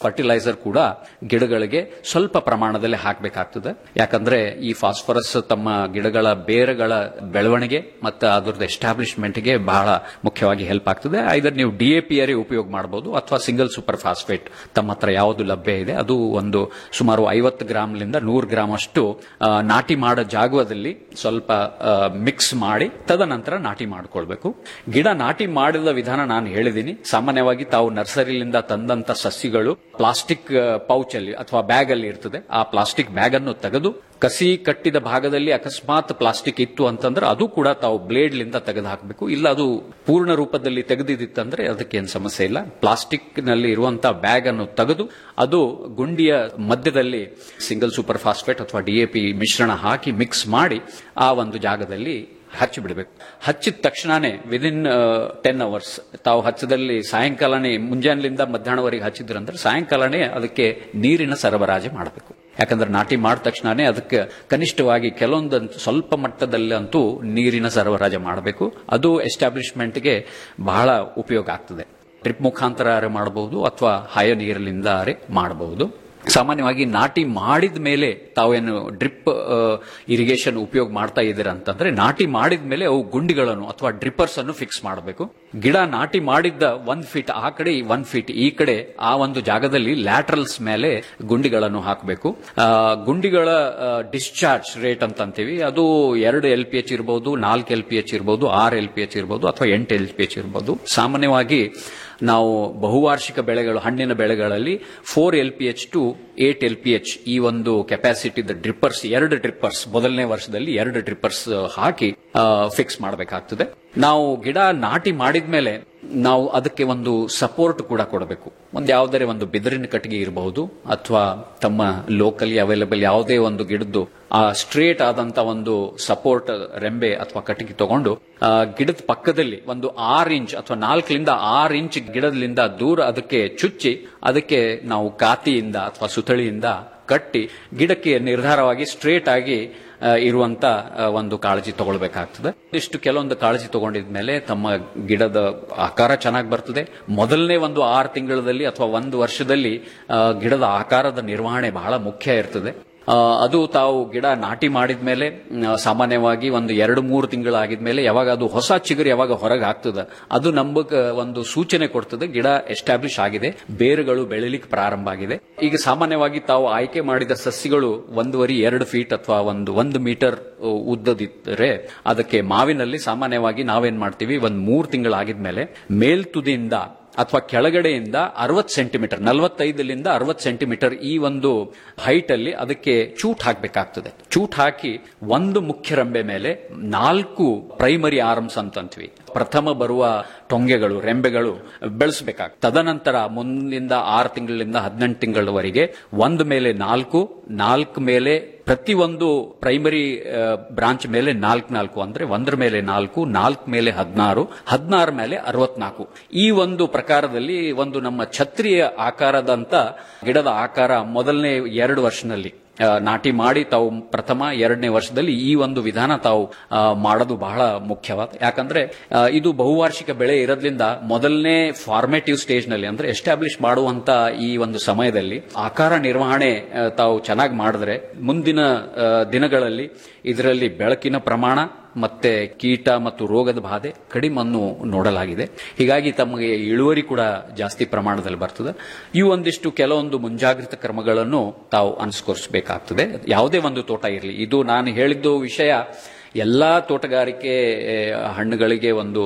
ಫರ್ಟಿಲೈಸರ್ ಕೂಡ ಗಿಡಗಳಿಗೆ ಸ್ವಲ್ಪ ಪ್ರಮಾಣದಲ್ಲಿ ಹಾಕಬೇಕಾಗ್ತದೆ ಯಾಕಂದ್ರೆ ಈ ಫಾಸ್ಫರಸ್ ತಮ್ಮ ಗಿಡಗಳ ಬೇರುಗಳ ಬೆಳವಣಿಗೆ ಮತ್ತು ಅದರದ್ದು ಎಸ್ಟಾಬ್ಲಿಷ್ಮೆಂಟ್ಗೆ ಬಹಳ ಮುಖ್ಯವಾಗಿ ಹೆಲ್ಪ್ ಆಗ್ತದೆ ಐದರ್ ನೀವು ಡಿಎಪಿಯರೇ ಉಪಯೋಗ ಮಾಡಬಹುದು ಅಥವಾ ಸಿಂಗಲ್ ಸೂಪರ್ ಫಾಸ್ಫೇಟ್ ತಮ್ಮ ಹತ್ರ ಯಾವುದು ಲಭ್ಯ ಇದೆ ಅದು ಒಂದು ಸುಮಾರು ಐವತ್ತು ಗ್ರಾಮ್ಲಿಂದ ನೂರು ಗ್ರಾಮ್ ಅಷ್ಟು ಆ, ನಾಟಿ ಮಾಡೋ ಜಾಗದಲ್ಲಿ ಸ್ವಲ್ಪ ಮಿಕ್ಸ್ ಮಾಡಿ ತದನಂತರ ನಾಟಿ ಮಾಡಿಕೊಳ್ಬೇಕು ಗಿಡ ನಾಟಿ ಮಾಡಿದ ವಿಧಾನ ನಾನು ಹೇಳಿದ್ದೀನಿ ಸಾಮಾನ್ಯವಾಗಿ ತಾವು ನರ್ಸರಿಲಿಂದ ತಂದಂತ ಸಸಿಗಳು ಪ್ಲಾಸ್ಟಿಕ್ ಪೌಚ್ ಅಲ್ಲಿ ಅಥವಾ ಬ್ಯಾಗ್ ಅಲ್ಲಿ ಇರ್ತದೆ ಆ ಪ್ಲಾಸ್ಟಿಕ್ ಬ್ಯಾಗ್ ಅನ್ನು ತೆಗೆದು ಕಸಿ ಕಟ್ಟಿದ ಭಾಗದಲ್ಲಿ ಅಕಸ್ಮಾತ್ ಪ್ಲಾಸ್ಟಿಕ್ ಇತ್ತು ಅಂತಂದ್ರೆ ಅದು ಕೂಡ ತಾವು ಬ್ಲೇಡ್ ಲಿಂದ ತೆಗೆದು ಹಾಕಬೇಕು ಇಲ್ಲ ಅದು ಪೂರ್ಣ ರೂಪದಲ್ಲಿ ತೆಗೆದಿತ್ತಂದ್ರೆ ಅದಕ್ಕೇನು ಸಮಸ್ಯೆ ಇಲ್ಲ ಪ್ಲಾಸ್ಟಿಕ್ ನಲ್ಲಿ ಇರುವಂತಹ ಬ್ಯಾಗ್ ಅನ್ನು ತೆಗೆದು ಅದು ಗುಂಡಿಯ ಮಧ್ಯದಲ್ಲಿ ಸಿಂಗಲ್ ಸೂಪರ್ ಫಾಸ್ಫೇಟ್ ಅಥವಾ ಡಿಎಪಿ ಮಿಶ್ರಣ ಹಾಕಿ ಮಿಕ್ಸ್ ಮಾಡಿ ಆ ಒಂದು ಜಾಗದಲ್ಲಿ ಹಚ್ಚಿ ಬಿಡಬೇಕು ಹಚ್ಚಿದ ತಕ್ಷಣನೇ ವಿದಿನ್ ಟೆನ್ ಅವರ್ಸ್ ತಾವು ಹಚ್ಚದಲ್ಲಿ ಸಾಯಂಕಾಲನೇ ಮುಂಜಾನೆಲಿಂದ ಮಧ್ಯಾಹ್ನವರೆಗೆ ಹಚ್ಚಿದ್ರಂದ್ರೆ ಸಾಯಂಕಾಲನೇ ಅದಕ್ಕೆ ನೀರಿನ ಸರಬರಾಜು ಮಾಡಬೇಕು ಯಾಕಂದ್ರೆ ನಾಟಿ ಮಾಡಿದ ತಕ್ಷಣನೇ ಅದಕ್ಕೆ ಕನಿಷ್ಠವಾಗಿ ಕೆಲವೊಂದು ಸ್ವಲ್ಪ ಮಟ್ಟದಲ್ಲಿ ಅಂತೂ ನೀರಿನ ಸರಬರಾಜು ಮಾಡಬೇಕು ಅದು ಎಸ್ಟಾಬ್ಲಿಷ್ಮೆಂಟ್ಗೆ ಬಹಳ ಉಪಯೋಗ ಆಗ್ತದೆ ಡ್ರಿಪ್ ಮುಖಾಂತರ ಅರೆ ಮಾಡಬಹುದು ಅಥವಾ ಹಯ ನೀರಿನಿಂದ ಅರೆ ಮಾಡಬಹುದು ಸಾಮಾನ್ಯವಾಗಿ ನಾಟಿ ಮಾಡಿದ ಮೇಲೆ ತಾವೇನು ಡ್ರಿಪ್ ಇರಿಗೇಷನ್ ಉಪಯೋಗ ಮಾಡ್ತಾ ಇದ್ದೀರಾ ಅಂತಂದ್ರೆ ನಾಟಿ ಮಾಡಿದ ಮೇಲೆ ಅವು ಗುಂಡಿಗಳನ್ನು ಅಥವಾ ಡ್ರಿಪ್ಪರ್ಸ್ ಅನ್ನು ಫಿಕ್ಸ್ ಮಾಡಬೇಕು ಗಿಡ ನಾಟಿ ಮಾಡಿದ್ದ ಒಂದ್ ಫೀಟ್ ಆ ಕಡೆ ಒನ್ ಫೀಟ್ ಈ ಕಡೆ ಆ ಒಂದು ಜಾಗದಲ್ಲಿ ಲ್ಯಾಟ್ರಲ್ಸ್ ಮೇಲೆ ಗುಂಡಿಗಳನ್ನು ಹಾಕಬೇಕು ಗುಂಡಿಗಳ ಡಿಸ್ಚಾರ್ಜ್ ರೇಟ್ ಅಂತ ಅಂತೀವಿ ಅದು ಎರಡು ಎಲ್ ಪಿ ಎಚ್ ಇರಬಹುದು ನಾಲ್ಕು ಎಲ್ ಪಿ ಎಚ್ ಇರಬಹುದು ಆರು ಎಲ್ ಪಿ ಎಚ್ ಇರಬಹುದು ಅಥವಾ ಎಂಟು ಎಲ್ ಪಿ ಎಚ್ ಇರಬಹುದು ಸಾಮಾನ್ಯವಾಗಿ ನಾವು ಬಹುವಾರ್ಷಿಕ ಬೆಳೆಗಳು ಹಣ್ಣಿನ ಬೆಳೆಗಳಲ್ಲಿ four L P H to eight L P H ಈ ಒಂದು ಕೆಪಾಸಿಟಿ ಡ್ರಿಪ್ಪರ್ಸ್ ಎರಡು ಡ್ರಿಪ್ಪರ್ಸ್ ಮೊದಲನೇ ವರ್ಷದಲ್ಲಿ ಎರಡು ಡ್ರಿಪ್ಪರ್ಸ್ ಹಾಕಿ ಫಿಕ್ಸ್ ಮಾಡಬೇಕಾಗ್ತದೆ ನಾವು ಗಿಡ ನಾಟಿ ಮಾಡಿದ್ಮೇಲೆ ನಾವು ಅದಕ್ಕೆ ಒಂದು ಸಪೋರ್ಟ್ ಕೂಡ ಕೊಡಬೇಕು ಒಂದು ಯಾವುದೇ ಒಂದು ಬಿದಿರಿನ ಕಟ್ಟಿಗೆ ಇರಬಹುದು ಅಥವಾ ತಮ್ಮ ಲೋಕಲಿ ಅವೈಲೇಬಲ್ ಯಾವುದೇ ಒಂದು ಗಿಡದ್ದು ಆ ಸ್ಟ್ರೇಟ್ ಆದಂತ ಒಂದು ಸಪೋರ್ಟ್ ರೆಂಬೆ ಅಥವಾ ಕಟ್ಟಿಗೆ ತಗೊಂಡು ಆ, ಗಿಡದ ಪಕ್ಕದಲ್ಲಿ ಒಂದು ಆರು ಇಂಚ್ ಅಥವಾ ನಾಲ್ಕರಿಂದ ಆರು ಇಂಚ್ ಗಿಡದಿಂದ ದೂರ ಅದಕ್ಕೆ ಚುಚ್ಚಿ ಅದಕ್ಕೆ ನಾವು ಕಾತಿಯಿಂದ ಅಥವಾ ಸುತಳಿಯಿಂದ ಕಟ್ಟಿ ಗಿಡಕ್ಕೆ ನಿರ್ಧಾರವಾಗಿ ಸ್ಟ್ರೇಟ್ ಆಗಿ ಆ, ಇರುವಂತ ಆ, ಒಂದು ಕಾಳಜಿ ತಗೊಳ್ಬೇಕಾಗ್ತದೆ ಇಷ್ಟು ಕೆಲವೊಂದು ಕಾಳಜಿ ತಗೊಂಡಿದ್ಮೇಲೆ ತಮ್ಮ ಗಿಡದ ಆಕಾರ ಚೆನ್ನಾಗಿ ಬರ್ತದೆ ಮೊದಲನೇ ಒಂದು ಆರು ತಿಂಗಳಲ್ಲಿ ಅಥವಾ ಒಂದು ವರ್ಷದಲ್ಲಿ ಆ, ಗಿಡದ ಆಕಾರದ ನಿರ್ವಹಣೆ ಬಹಳ ಮುಖ್ಯ ಇರ್ತದೆ ಆ, ಅದು ತಾವು ಗಿಡ ನಾಟಿ ಮಾಡಿದ್ಮೇಲೆ ಮ್, ಸಾಮಾನ್ಯವಾಗಿ ಒಂದು ಎರಡು ಮೂರು ತಿಂಗಳಾಗಿದ್ಮೇಲೆ ಯಾವಾಗ ಅದು ಹೊಸ ಚಿಗುರು ಯಾವಾಗ ಹೊರಗೆ ಆಗ್ತದೆ ಅದು ನಮಗೆ ಒಂದು ಸೂಚನೆ ಕೊಡ್ತದೆ ಗಿಡ ಎಸ್ಟಾಬ್ಲಿಷ್ ಆಗಿದೆ ಬೇರುಗಳು ಬೆಳಿಲಿಕ್ಕೆ ಪ್ರಾರಂಭ ಆಗಿದೆ ಈಗ ಸಾಮಾನ್ಯವಾಗಿ ತಾವು ಆಯ್ಕೆ ಮಾಡಿದ ಸಸಿಗಳು ಒಂದೂವರೆ ಎರಡು ಫೀಟ್ ಅಥವಾ ಒಂದು ಒಂದು ಮೀಟರ್ ಉದ್ದದಿದ್ದರೆ ಅದಕ್ಕೆ ಮಾವಿನಲ್ಲಿ ಸಾಮಾನ್ಯವಾಗಿ ನಾವೇನ್ ಮಾಡ್ತೀವಿ ಒಂದು ಮೂರು ತಿಂಗಳಾಗಿದ್ಮೇಲೆ ಮೇಲ್ತುದಿಯಿಂದ ಅಥವಾ ಕೆಳಗಡೆಯಿಂದ ಅರವತ್ತು ಸೆಂಟಿಮೀಟರ್ ನಲವತ್ತೈದರಿಂದ ಅರವತ್ತು ಸೆಂಟಿಮೀಟರ್ ಈ ಒಂದು ಹೈಟ್ ಅಲ್ಲಿ ಅದಕ್ಕೆ ಚೂಟ್ ಹಾಕಬೇಕಾಗ್ತದೆ ಚೂಟ್ ಹಾಕಿ ಒಂದು ಮುಖ್ಯ ರಂಬೆ ಮೇಲೆ ನಾಲ್ಕು ಪ್ರೈಮರಿ ಆರ್ಮ್ಸ್ ಅಂತಂತೀವಿ ಪ್ರಥಮ ಬರುವ ಟೊಂಗೆಗಳು ರೆಂಬೆಗಳು ಬೆಳೆಸಬೇಕಾಗ್ತದೆ ತದನಂತರ ಮುಂದಿಂದ ಆರು ತಿಂಗಳಿಂದ ಹದಿನೆಂಟು ತಿಂಗಳವರೆಗೆ ಒಂದು ಮೇಲೆ ನಾಲ್ಕು ನಾಲ್ಕು ಮೇಲೆ ಪ್ರತಿ ಒಂದು ಪ್ರೈಮರಿ ಬ್ರಾಂಚ್ ಮೇಲೆ ನಾಲ್ಕು ನಾಲ್ಕು ಅಂದ್ರೆ ಒಂದರ ಮೇಲೆ ನಾಲ್ಕು ನಾಲ್ಕು ಮೇಲೆ ಹದಿನಾರು ಹದಿನಾರು ಮೇಲೆ ಅರವತ್ನಾಲ್ಕು ಈ ಒಂದು ಪ್ರಕಾರದಲ್ಲಿ ಒಂದು ನಮ್ಮ ಛತ್ರಿಯ ಆಕಾರದಂತ ಗಿಡದ ಆಕಾರ ಮೊದಲನೇ ಎರಡು ವರ್ಷದಲ್ಲಿ ಆ, ನಾಟಿ ಮಾಡಿ ತಾವು ಪ್ರಥಮ ಎರಡನೇ ವರ್ಷದಲ್ಲಿ ಈ ಒಂದು ವಿಧಾನ ತಾವು ಆ, ಮಾಡೋದು ಬಹಳ ಮುಖ್ಯವಾದ ಯಾಕಂದ್ರೆ ಆ, ಇದು ಬಹುವಾರ್ಷಿಕ ಬೆಳೆ ಇರೋದ್ರಿಂದ ಮೊದಲನೇ ಫಾರ್ಮೇಟಿವ್ ಸ್ಟೇಜ್ ನಲ್ಲಿ ಅಂದ್ರೆ ಎಸ್ಟಾಬ್ಲಿಷ್ ಮಾಡುವಂತ ಈ ಒಂದು ಸಮಯದಲ್ಲಿ ಆಕಾರ ನಿರ್ವಹಣೆ ಆ, ತಾವು ಚೆನ್ನಾಗಿ ಮಾಡಿದ್ರೆ ಮುಂದಿನ ಆ, ದಿನಗಳಲ್ಲಿ ಇದರಲ್ಲಿ ಬೆಳಕಿನ ಪ್ರಮಾಣ ಮತ್ತೆ ಕೀಟ ಮತ್ತು ರೋಗದ ಬಾಧೆ ಕಡಿಮನ್ನು ನೋಡಲಾಗಿದೆ ಹೀಗಾಗಿ ತಮಗೆ ಇಳುವರಿ ಕೂಡ ಜಾಸ್ತಿ ಪ್ರಮಾಣದಲ್ಲಿ ಬರ್ತದೆ ಇವು ಒಂದಿಷ್ಟು ಕೆಲವೊಂದು ಮುಂಜಾಗ್ರತಾ ಕ್ರಮಗಳನ್ನು ತಾವು ಅನುಸರಿಸಬೇಕಾಗ್ತದೆ ಯಾವುದೇ ಒಂದು ತೋಟ ಇರಲಿ ಇದು ನಾನು ಹೇಳಿದ್ದು ವಿಷಯ ಎಲ್ಲಾ ತೋಟಗಾರಿಕೆ ಆ, ಹಣ್ಣುಗಳಿಗೆ ಒಂದು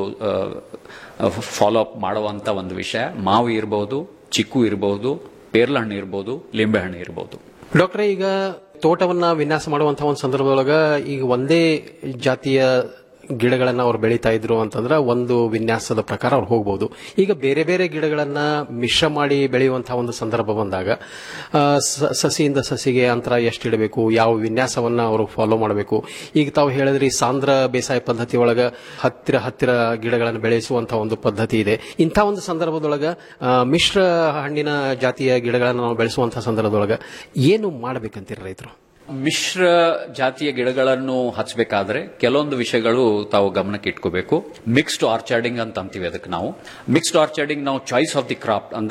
ಫಾಲೋ ಅಪ್ ಮಾಡುವಂತ ಒಂದು ವಿಷಯ ಮಾವು ಇರಬಹುದು ಚಿಕ್ಕು ಇರಬಹುದು ಪೇರ್ಲ ಹಣ್ಣು ಇರಬಹುದು ಲಿಂಬೆ ಹಣ್ಣು ಇರಬಹುದು ಡಾಕ್ಟ್ರೆ ಈಗ ತೋಟವನ್ನ ವಿನ್ಯಾಸ ಮಾಡುವಂತಹ ಒಂದು ಸಂದರ್ಭದೊಳಗ ಈಗ ಒಂದೇ ಜಾತಿಯ ಗಿಡಗಳನ್ನ ಅವ್ರು ಬೆಳೀತಾ ಇದ್ರು ಅಂತಂದ್ರೆ ಒಂದು ವಿನ್ಯಾಸದ ಪ್ರಕಾರ ಅವ್ರು ಹೋಗ್ಬೋದು ಈಗ ಬೇರೆ ಬೇರೆ ಗಿಡಗಳನ್ನ ಮಿಶ್ರ ಮಾಡಿ ಬೆಳೆಯುವಂತಹ ಒಂದು ಸಂದರ್ಭ ಬಂದಾಗ ಆ, ಸ- ಸಸಿಯಿಂದ ಸಸಿಗೆ ಅಂತರ ಎಷ್ಟು ಇಡಬೇಕು ಯಾವ ವಿನ್ಯಾಸವನ್ನ ಅವರು ಫಾಲೋ ಮಾಡಬೇಕು ಈಗ ತಾವು ಹೇಳಿದ್ರಿ ಸಾಂದ್ರ ಬೇಸಾಯ ಪದ್ಧತಿ ಒಳಗ ಹತ್ತಿರ ಹತ್ತಿರ ಗಿಡಗಳನ್ನು ಬೆಳೆಸುವಂತಹ ಒಂದು ಪದ್ಧತಿ ಇದೆ ಇಂಥ ಒಂದು ಸಂದರ್ಭದೊಳಗ ಆ, ಮಿಶ್ರ ಹಣ್ಣಿನ ಜಾತಿಯ ಗಿಡಗಳನ್ನು ನಾವು ಬೆಳೆಸುವಂತಹ ಸಂದರ್ಭದೊಳಗ ಏನು ಮಾಡಬೇಕಂತೀರಿ ರೈತರು ಮಿಶ್ರ ಜಾತಿಯ ಗಿಡಗಳನ್ನು ಹಚ್ಚಬೇಕಾದ್ರೆ ಕೆಲವೊಂದು ವಿಷಯಗಳು ತಾವು ಗಮನಕ್ಕೆ ಇಟ್ಕೋಬೇಕು ಮಿಕ್ಸ್ಡ್ ಆರ್ಚಾರ್ಡಿಂಗ್ ಅಂತ ಅಂತೀವಿ ಅದಕ್ಕೆ ನಾವು ಮಿಕ್ಸ್ಡ್ ಆರ್ಚಾರ್ಡಿಂಗ್ ನಾವು ಚಾಯ್ಸ್ ಆಫ್ ದಿ ಕ್ರಾಪ್ ಅಂದ್ರ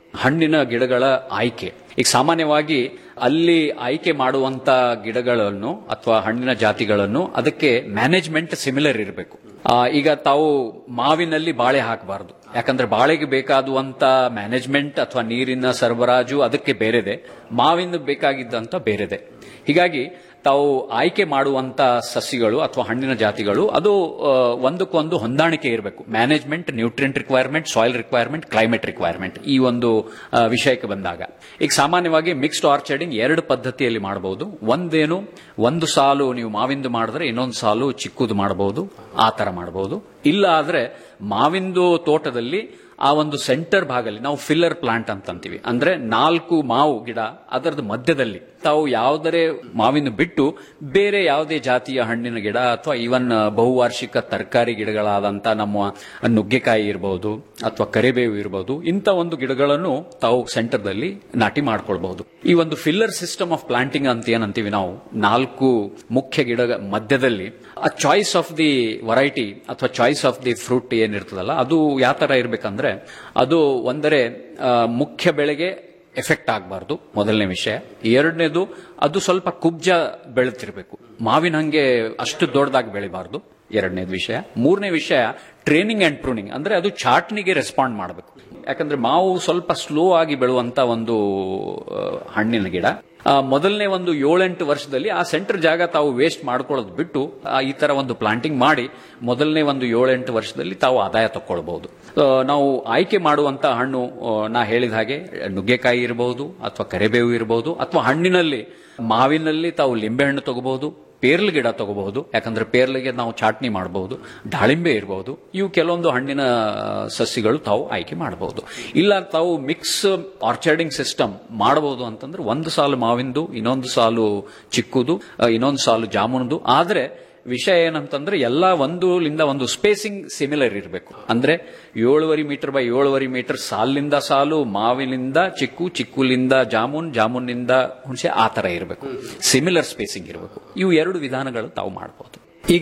ಹಣ್ಣಿನ ಗಿಡಗಳ ಆಯ್ಕೆ ಈಗ ಸಾಮಾನ್ಯವಾಗಿ ಅಲ್ಲಿ ಆಯ್ಕೆ ಮಾಡುವಂತ ಗಿಡಗಳನ್ನು ಅಥವಾ ಹಣ್ಣಿನ ಜಾತಿಗಳನ್ನು ಅದಕ್ಕೆ ಮ್ಯಾನೇಜ್ಮೆಂಟ್ ಸಿಮಿಲರ್ ಇರಬೇಕು ಈಗ ತಾವು ಮಾವಿನಲ್ಲಿ ಬಾಳೆ ಹಾಕಬಾರದು ಯಾಕಂದ್ರೆ ಬಾಳೆಗೆ ಬೇಕಾದುವಂತ ಮ್ಯಾನೇಜ್ಮೆಂಟ್ ಅಥವಾ ನೀರಿನ ಸರಬರಾಜು ಅದಕ್ಕೆ ಬೇರೆದೆ ಮಾವಿನ ಬೇಕಾಗಿದ್ದಂತ ಬೇರೆದೆ ಹೀಗಾಗಿ ತಾವು ಆಯ್ಕೆ ಮಾಡುವಂತ ಸಸಿಗಳು ಅಥವಾ ಹಣ್ಣಿನ ಜಾತಿಗಳು ಅದು ಆ, ಒಂದಕ್ಕೊಂದು ಹೊಂದಾಣಿಕೆ ಇರಬೇಕು management nutrient requirement soil requirement climate requirement ಈ ಒಂದು ಆ, ವಿಷಯಕ್ಕೆ ಬಂದಾಗ ಈಗ ಸಾಮಾನ್ಯವಾಗಿ ಮಿಕ್ಸ್ಡ್ ಆರ್ಚರ್ಡಿಂಗ್ ಎರಡು ಪದ್ಧತಿಯಲ್ಲಿ ಮಾಡಬಹುದು ಒಂದೇನು ಒಂದು ಸಾಲು ನೀವು ಮಾವಿಂದು ಮಾಡಿದ್ರೆ ಇನ್ನೊಂದು ಸಾಲು ಚಿಕ್ಕದು ಮಾಡಬಹುದು ಆ ತರ ಮಾಡಬಹುದು ಇಲ್ಲ ಆದ್ರೆ ಮಾವಿಂದು ತೋಟದಲ್ಲಿ ಆ ಒಂದು ಸೆಂಟರ್ ಭಾಗದಲ್ಲಿ ನಾವು ಫಿಲ್ಲರ್ ಪ್ಲಾಂಟ್ ಅಂತ ಅಂತೀವಿ ಅಂದ್ರೆ ನಾಲ್ಕು ಮಾವು ಗಿಡ ಅದರದ ಮಧ್ಯದಲ್ಲಿ ತಾವು ಯಾವುದರೇ ಮಾವಿನ ಬಿಟ್ಟು ಬೇರೆ ಯಾವುದೇ ಜಾತಿಯ ಹಣ್ಣಿನ ಗಿಡ ಅಥವಾ ಈವನ್ ಬಹುವಾರ್ಷಿಕ ತರಕಾರಿ ಗಿಡಗಳಾದಂತ ನಮ್ಮ ನುಗ್ಗೆಕಾಯಿ ಇರಬಹುದು ಅಥವಾ ಕರಿಬೇವು ಇರಬಹುದು ಇಂಥ ಒಂದು ಗಿಡಗಳನ್ನು ತಾವು ಸೆಂಟರ್ದಲ್ಲಿ ನಾಟಿ ಮಾಡ್ಕೊಳ್ಬಹುದು ಈ ಒಂದು ಫಿಲ್ಲರ್ ಸಿಸ್ಟಮ್ ಆಫ್ ಪ್ಲಾಂಟಿಂಗ್ ಅಂತ ಏನಂತೀವಿ ನಾವು ನಾಲ್ಕು ಮುಖ್ಯ ಗಿಡ ಮಧ್ಯದಲ್ಲಿ ಆ ಚಾಯ್ಸ್ ಆಫ್ ದಿ ವೆರೈಟಿ ಅಥವಾ ಚಾಯ್ಸ್ ಆಫ್ ದಿ ಫ್ರೂಟ್ ಏನಿರ್ತದಲ್ಲ ಅದು ಯಾವ ತರ ಇರಬೇಕಂದ್ರೆ ಅದು ಒಂದರೆ ಆ, ಮುಖ್ಯ ಬೆಳೆಗೆ ಎಫೆಕ್ಟ್ ಆಗಬಾರ್ದು ಮೊದಲನೇ ವಿಷಯ ಎರಡನೇದು ಅದು ಸ್ವಲ್ಪ ಕುಬ್ಜ ಬೆಳೆತಿರ್ಬೇಕು ಮಾವಿನ ಹಂಗೆ ಅಷ್ಟು ದೊಡ್ಡದಾಗಿ ಬೆಳಿಬಾರ್ದು ಎರಡನೇದು ವಿಷಯ ಮೂರನೇ ವಿಷಯ ಟ್ರೈನಿಂಗ್ ಅಂಡ್ ಪ್ರೂನಿಂಗ್ ಅಂದ್ರೆ ಅದು ಚಾಟ್ನಿಗೆ ರೆಸ್ಪಾಂಡ್ ಮಾಡಬೇಕು ಯಾಕಂದ್ರೆ ಮಾವು ಸ್ವಲ್ಪ ಸ್ಲೋ ಆಗಿ ಬೆಳುವಂತ ಒಂದು ಆ, ಹಣ್ಣಿನ ಗಿಡ ಆ, ಮೊದಲನೇ ಒಂದು ಏಳೆಂಟು ವರ್ಷದಲ್ಲಿ ಆ ಸೆಂಟರ್ ಜಾಗ ತಾವು ವೇಸ್ಟ್ ಮಾಡ್ಕೊಳ್ಳೋದು ಬಿಟ್ಟು ಆ, ಈ ತರ ಒಂದು ಪ್ಲಾಂಟಿಂಗ್ ಮಾಡಿ ಮೊದಲನೇ ಒಂದು ಏಳೆಂಟು ವರ್ಷದಲ್ಲಿ ತಾವು ಆದಾಯ ತಕ್ಕೊಳ್ಬಹುದು ಆ, ನಾವು ಆಯ್ಕೆ ಮಾಡುವಂತ ಹಣ್ಣು ಆ, ನಾ ಹೇಳಿದ ಹಾಗೆ ನುಗ್ಗೆಕಾಯಿ ಇರಬಹುದು ಅಥವಾ ಕರಿಬೇವು ಇರಬಹುದು ಅಥವಾ ಹಣ್ಣಿನಲ್ಲಿ ಮಾವಿನಲ್ಲಿ ತಾವು ಲಿಂಬೆಹಣ್ಣು ತಗೋಬಹುದು ಪೇರ್ಲ್ ಗಿಡ ತಗೋಬಹುದು ಯಾಕಂದ್ರೆ ಪೇರ್ಲಿಗೆ ನಾವು ಚಾಟ್ನಿ ಮಾಡಬಹುದು ದಾಳಿಂಬೆ ಇರಬಹುದು ಇವು ಕೆಲವೊಂದು ಹಣ್ಣಿನ ಸಸಿಗಳು ತಾವು ಆಯ್ಕೆ ಮಾಡಬಹುದು ಇಲ್ಲ ತಾವು ಮಿಕ್ಸ್ ಆರ್ಚರ್ಡಿಂಗ್ ಸಿಸ್ಟಮ್ ಮಾಡಬಹುದು ಅಂತಂದ್ರೆ ಒಂದು ಸಾಲು ಮಾವಿಂದು ಇನ್ನೊಂದು ಸಾಲು ಚಿಕ್ಕುದು ಆ, ಇನ್ನೊಂದು ಸಾಲು ಜಾಮೂನ್ದು ಆದ್ರೆ ವಿಷಯ ಏನಂತಂದ್ರೆ ಎಲ್ಲ ಒಂದು ಲಿಂದ ಒಂದು ಸ್ಪೇಸಿಂಗ್ ಸಿಮಿಲರ್ ಇರಬೇಕು ಅಂದ್ರೆ ಏಳುವರೆ ಮೀಟರ್ ಬೈ ಏಳುವರೆ ಮೀಟರ್ ಸಾಲಿನಿಂದ ಸಾಲು ಮಾವಿನಿಂದ ಚಿಕ್ಕು ಚಿಕ್ಕುಲಿಂದ ಜಾಮೂನ್ ಜಾಮೂನಿಂದ ಹುಣಸೆ ಆ ತರ ಇರಬೇಕು ಸಿಮಿಲರ್ ಸ್ಪೇಸಿಂಗ್ ಇರಬೇಕು ಇವು ಎರಡು ವಿಧಾನಗಳು ತಾವು ಮಾಡಬಹುದು ಈಗ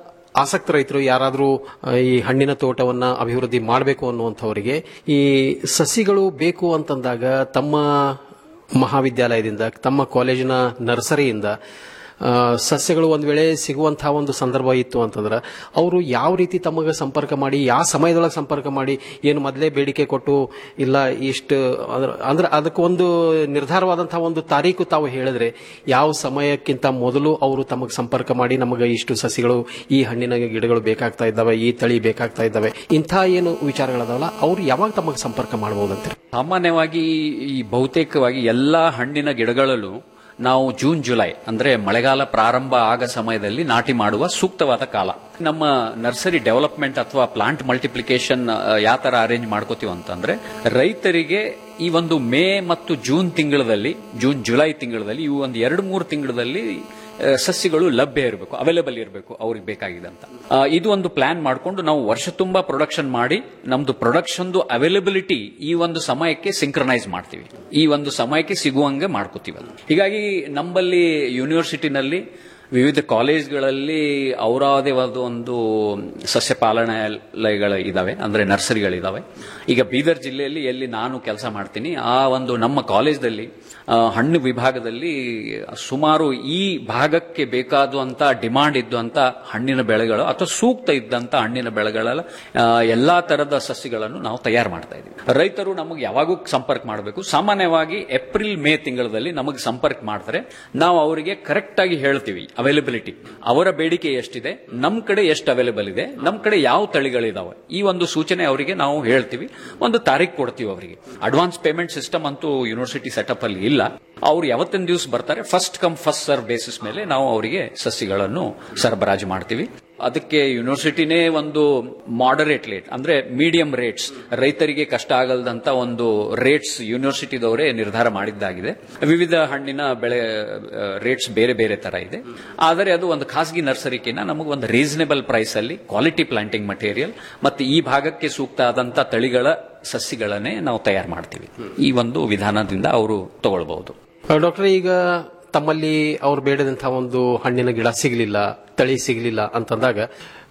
ಆಸಕ್ತ ರೈತರು ಯಾರಾದರೂ ಈ ಹಣ್ಣಿನ ತೋಟವನ್ನ ಅಭಿವೃದ್ಧಿ ಮಾಡಬೇಕು ಅನ್ನುವಂಥವರಿಗೆ ಈ ಸಸಿಗಳು ಬೇಕು ಅಂತಂದಾಗ ತಮ್ಮ ಮಹಾವಿದ್ಯಾಲಯದಿಂದ ತಮ್ಮ ಕಾಲೇಜಿನ ನರ್ಸರಿಯಿಂದ ಆ, ಸಸ್ಯಗಳು ಒಂದ್ ವೇಳೆ ಸಿಗುವಂತಹ ಒಂದು ಸಂದರ್ಭ ಇತ್ತು ಅಂತಂದ್ರೆ ಅವರು ಯಾವ ರೀತಿ ತಮಗೆ ಸಂಪರ್ಕ ಮಾಡಿ ಯಾವ ಸಮಯದೊಳಗೆ ಸಂಪರ್ಕ ಮಾಡಿ ಏನು ಮೊದಲೇ ಬೇಡಿಕೆ ಕೊಟ್ಟು ಇಲ್ಲ ಇಷ್ಟು ಅದ್ರ- ಅಂದ್ರೆ ಅದಕ್ಕೊಂದು ನಿರ್ಧಾರವಾದಂತಹ ಒಂದು ತಾರೀಕು ತಾವು ಹೇಳಿದ್ರೆ ಯಾವ ಸಮಯಕ್ಕಿಂತ ಮೊದಲು ಅವರು ತಮಗೆ ಸಂಪರ್ಕ ಮಾಡಿ ನಮಗೆ ಇಷ್ಟು ಸಸಿಗಳು ಈ ಹಣ್ಣಿನ ಗಿಡಗಳು ಬೇಕಾಗ್ತಾ ಇದ್ದಾವೆ ಈ ತಳಿ ಬೇಕಾಗ್ತಾ ಇದ್ದಾವೆ ಇಂಥ ಏನು ವಿಚಾರಗಳದಾವಲ್ಲ ಅವ್ರು ಯಾವಾಗ ತಮಗೆ ಸಂಪರ್ಕ ಮಾಡಬಹುದಂತೀರಿ ಸಾಮಾನ್ಯವಾಗಿ ಈ ಬಹುತೇಕವಾಗಿ ಎಲ್ಲಾ ಹಣ್ಣಿನ ಗಿಡಗಳಲ್ಲೂ ನಾವು ಜೂನ್ ಜುಲೈ ಅಂದ್ರೆ ಮಳೆಗಾಲ ಪ್ರಾರಂಭ ಆಗ ಸಮಯದಲ್ಲಿ ನಾಟಿ ಮಾಡುವ ಸೂಕ್ತವಾದ ಕಾಲ ನಮ್ಮ ನರ್ಸರಿ ಡೆವಲಪ್ಮೆಂಟ್ ಅಥವಾ ಪ್ಲಾಂಟ್ ಮಲ್ಟಿಪ್ಲಿಕೇಶನ್ ಯಾವ ತರ ಅರೇಂಜ್ ಮಾಡ್ಕೋತೀವಿ ಅಂತಂದ್ರೆ ರೈತರಿಗೆ ಈ ಒಂದು ಮೇ ಮತ್ತು ಜೂನ್ ತಿಂಗಳಲ್ಲಿ ಜೂನ್ ಜುಲೈ ತಿಂಗಳಲ್ಲಿ ಇವು ಒಂದು ಎರಡು ಮೂರು ತಿಂಗಳಲ್ಲಿ ಆ, ಸಸ್ಯಗಳು ಲಭ್ಯ ಇರಬೇಕು ಅವೈಲೇಬಲ್ ಇರಬೇಕು ಅವ್ರಿಗೆ ಬೇಕಾಗಿದಂತ ಆ, ಇದು ಒಂದು ಪ್ಲಾನ್ ಮಾಡಿಕೊಂಡು ನಾವು ವರ್ಷ ತುಂಬಾ ಪ್ರೊಡಕ್ಷನ್ ಮಾಡಿ ನಮ್ದು ಪ್ರೊಡಕ್ಷನ್ದು ಅವೈಲಬಿಲಿಟಿ ಈ ಒಂದು ಸಮಯಕ್ಕೆ ಸಿಂಕ್ರನೈಸ್ ಮಾಡ್ತೀವಿ ಈ ಒಂದು ಸಮಯಕ್ಕೆ ಸಿಗುವಂಗೆ ಮಾಡ್ಕೋತೀವಿ ಅದು. ಹೀಗಾಗಿ ನಮ್ಮಲ್ಲಿ ಯೂನಿವರ್ಸಿಟಿನಲ್ಲಿ ವಿವಿಧ ಕಾಲೇಜ್ಗಳಲ್ಲಿ ಅವರದೇ ಒಂದು ಒಂದು ಸಸ್ಯ ಪಾಲನಾಲಯಗಳು ಇದಾವೆ ಅಂದ್ರೆ ನರ್ಸರಿಗಳಿದಾವೆ ಈಗ ಬೀದರ್ ಜಿಲ್ಲೆಯಲ್ಲಿ ಎಲ್ಲಿ ನಾನು ಕೆಲಸ ಮಾಡ್ತೀನಿ ಆ ಒಂದು ನಮ್ಮ ಕಾಲೇಜ್ದಲ್ಲಿ ಆ, ಹಣ್ಣು ವಿಭಾಗದಲ್ಲಿ ಸುಮಾರು ಈ ಭಾಗಕ್ಕೆ ಬೇಕಾದಂತ ಡಿಮಾಂಡ್ ಇದ್ದಂತ ಹಣ್ಣಿನ ಬೆಳೆಗಳು ಅಥವಾ ಸೂಕ್ತ ಇದ್ದಂತ ಹಣ್ಣಿನ ಬೆಳೆಗಳ ಆ, ಎಲ್ಲಾ ತರದ ಸಸ್ಯಗಳನ್ನು ನಾವು ತಯಾರು ಮಾಡ್ತಾ ಇದ್ದೀವಿ ರೈತರು ನಮಗೆ ಯಾವಾಗೂ ಸಂಪರ್ಕ ಮಾಡಬೇಕು ಸಾಮಾನ್ಯವಾಗಿ ಏಪ್ರಿಲ್ ಮೇ ತಿಂಗಳಲ್ಲಿ ನಮಗೆ ಸಂಪರ್ಕ ಮಾಡ್ತಾರೆ ನಾವು ಅವರಿಗೆ ಕರೆಕ್ಟ್ ಆಗಿ ಹೇಳ್ತೀವಿ ಅವೈಲಬಿಲಿಟಿ ಅವರ ಬೇಡಿಕೆ ಎಷ್ಟಿದೆ ನಮ್ ಕಡೆ ಎಷ್ಟು ಅವೈಲೇಬಲ್ ಇದೆ ನಮ್ ಕಡೆ ಯಾವ ತಳಿಗಳಿದಾವೆ ಈ ಒಂದು ಸೂಚನೆ ಅವರಿಗೆ ನಾವು ಹೇಳ್ತೀವಿ ಒಂದು ತಾರೀಖು ಕೊಡ್ತೀವಿ ಅವರಿಗೆ ಅಡ್ವಾನ್ಸ್ ಪೇಮೆಂಟ್ ಸಿಸ್ಟಮ್ ಅಂತೂ ಯೂನಿವರ್ಸಿಟಿ ಸೆಟಪ್ ಅಲ್ಲಿ ಇಲ್ಲ ಅವ್ರು ಯಾವತ್ತಿನ ದಿವಸ ಬರ್ತಾರೆ first come first serve basis ಮೇಲೆ ನಾವು ಅವರಿಗೆ ಸಸಿಗಳನ್ನು ಸರಬರಾಜು ಮಾಡ್ತೀವಿ ಅದಕ್ಕೆ ಯೂನಿವರ್ಸಿಟಿನೇ ಒಂದು ಮಾಡರೇಟ್ ರೇಟ್ ಅಂದ್ರೆ ಮೀಡಿಯಂ ರೇಟ್ಸ್ ರೈತರಿಗೆ ಕಷ್ಟ ಆಗಲ್ದಂತ ಒಂದು ರೇಟ್ಸ್ ಯೂನಿವರ್ಸಿಟಿದವರೇ ನಿರ್ಧಾರ ಮಾಡಿದ್ದಾಗಿದೆ ವಿವಿಧ ಹಣ್ಣಿನ ಬೆಳೆ ರೇಟ್ಸ್ ಬೇರೆ ಬೇರೆ ತರ ಇದೆ ಆದರೆ ಅದು ಒಂದು ಖಾಸಗಿ ನರ್ಸರಿಕಿನ ನಮಗೆ ಒಂದು ರೀಸನೇಬಲ್ ಪ್ರೈಸ್ ಅಲ್ಲಿ ಕ್ವಾಲಿಟಿ ಪ್ಲಾಂಟಿಂಗ್ ಮಟೀರಿಯಲ್ ಮತ್ತೆ ಈ ಭಾಗಕ್ಕೆ ಸೂಕ್ತ ಆದಂತ ತಳಿಗಳ ಸಸಿಗಳನ್ನೇ ನಾವು ತಯಾರು ಮಾಡ್ತೀವಿ ಈ ಒಂದು ವಿಧಾನದಿಂದ ಅವರು ತಗೊಳ್ಬಹುದು ಡಾಕ್ಟರ್ ಈಗ ತಮ್ಮಲ್ಲಿ ಅವ್ರು ಬೇಡದಂತಹ ಒಂದು ಹಣ್ಣಿನ ಗಿಡ ಸಿಗಲಿಲ್ಲ ತಳಿ ಸಿಗಲಿಲ್ಲ ಅಂತಂದಾಗ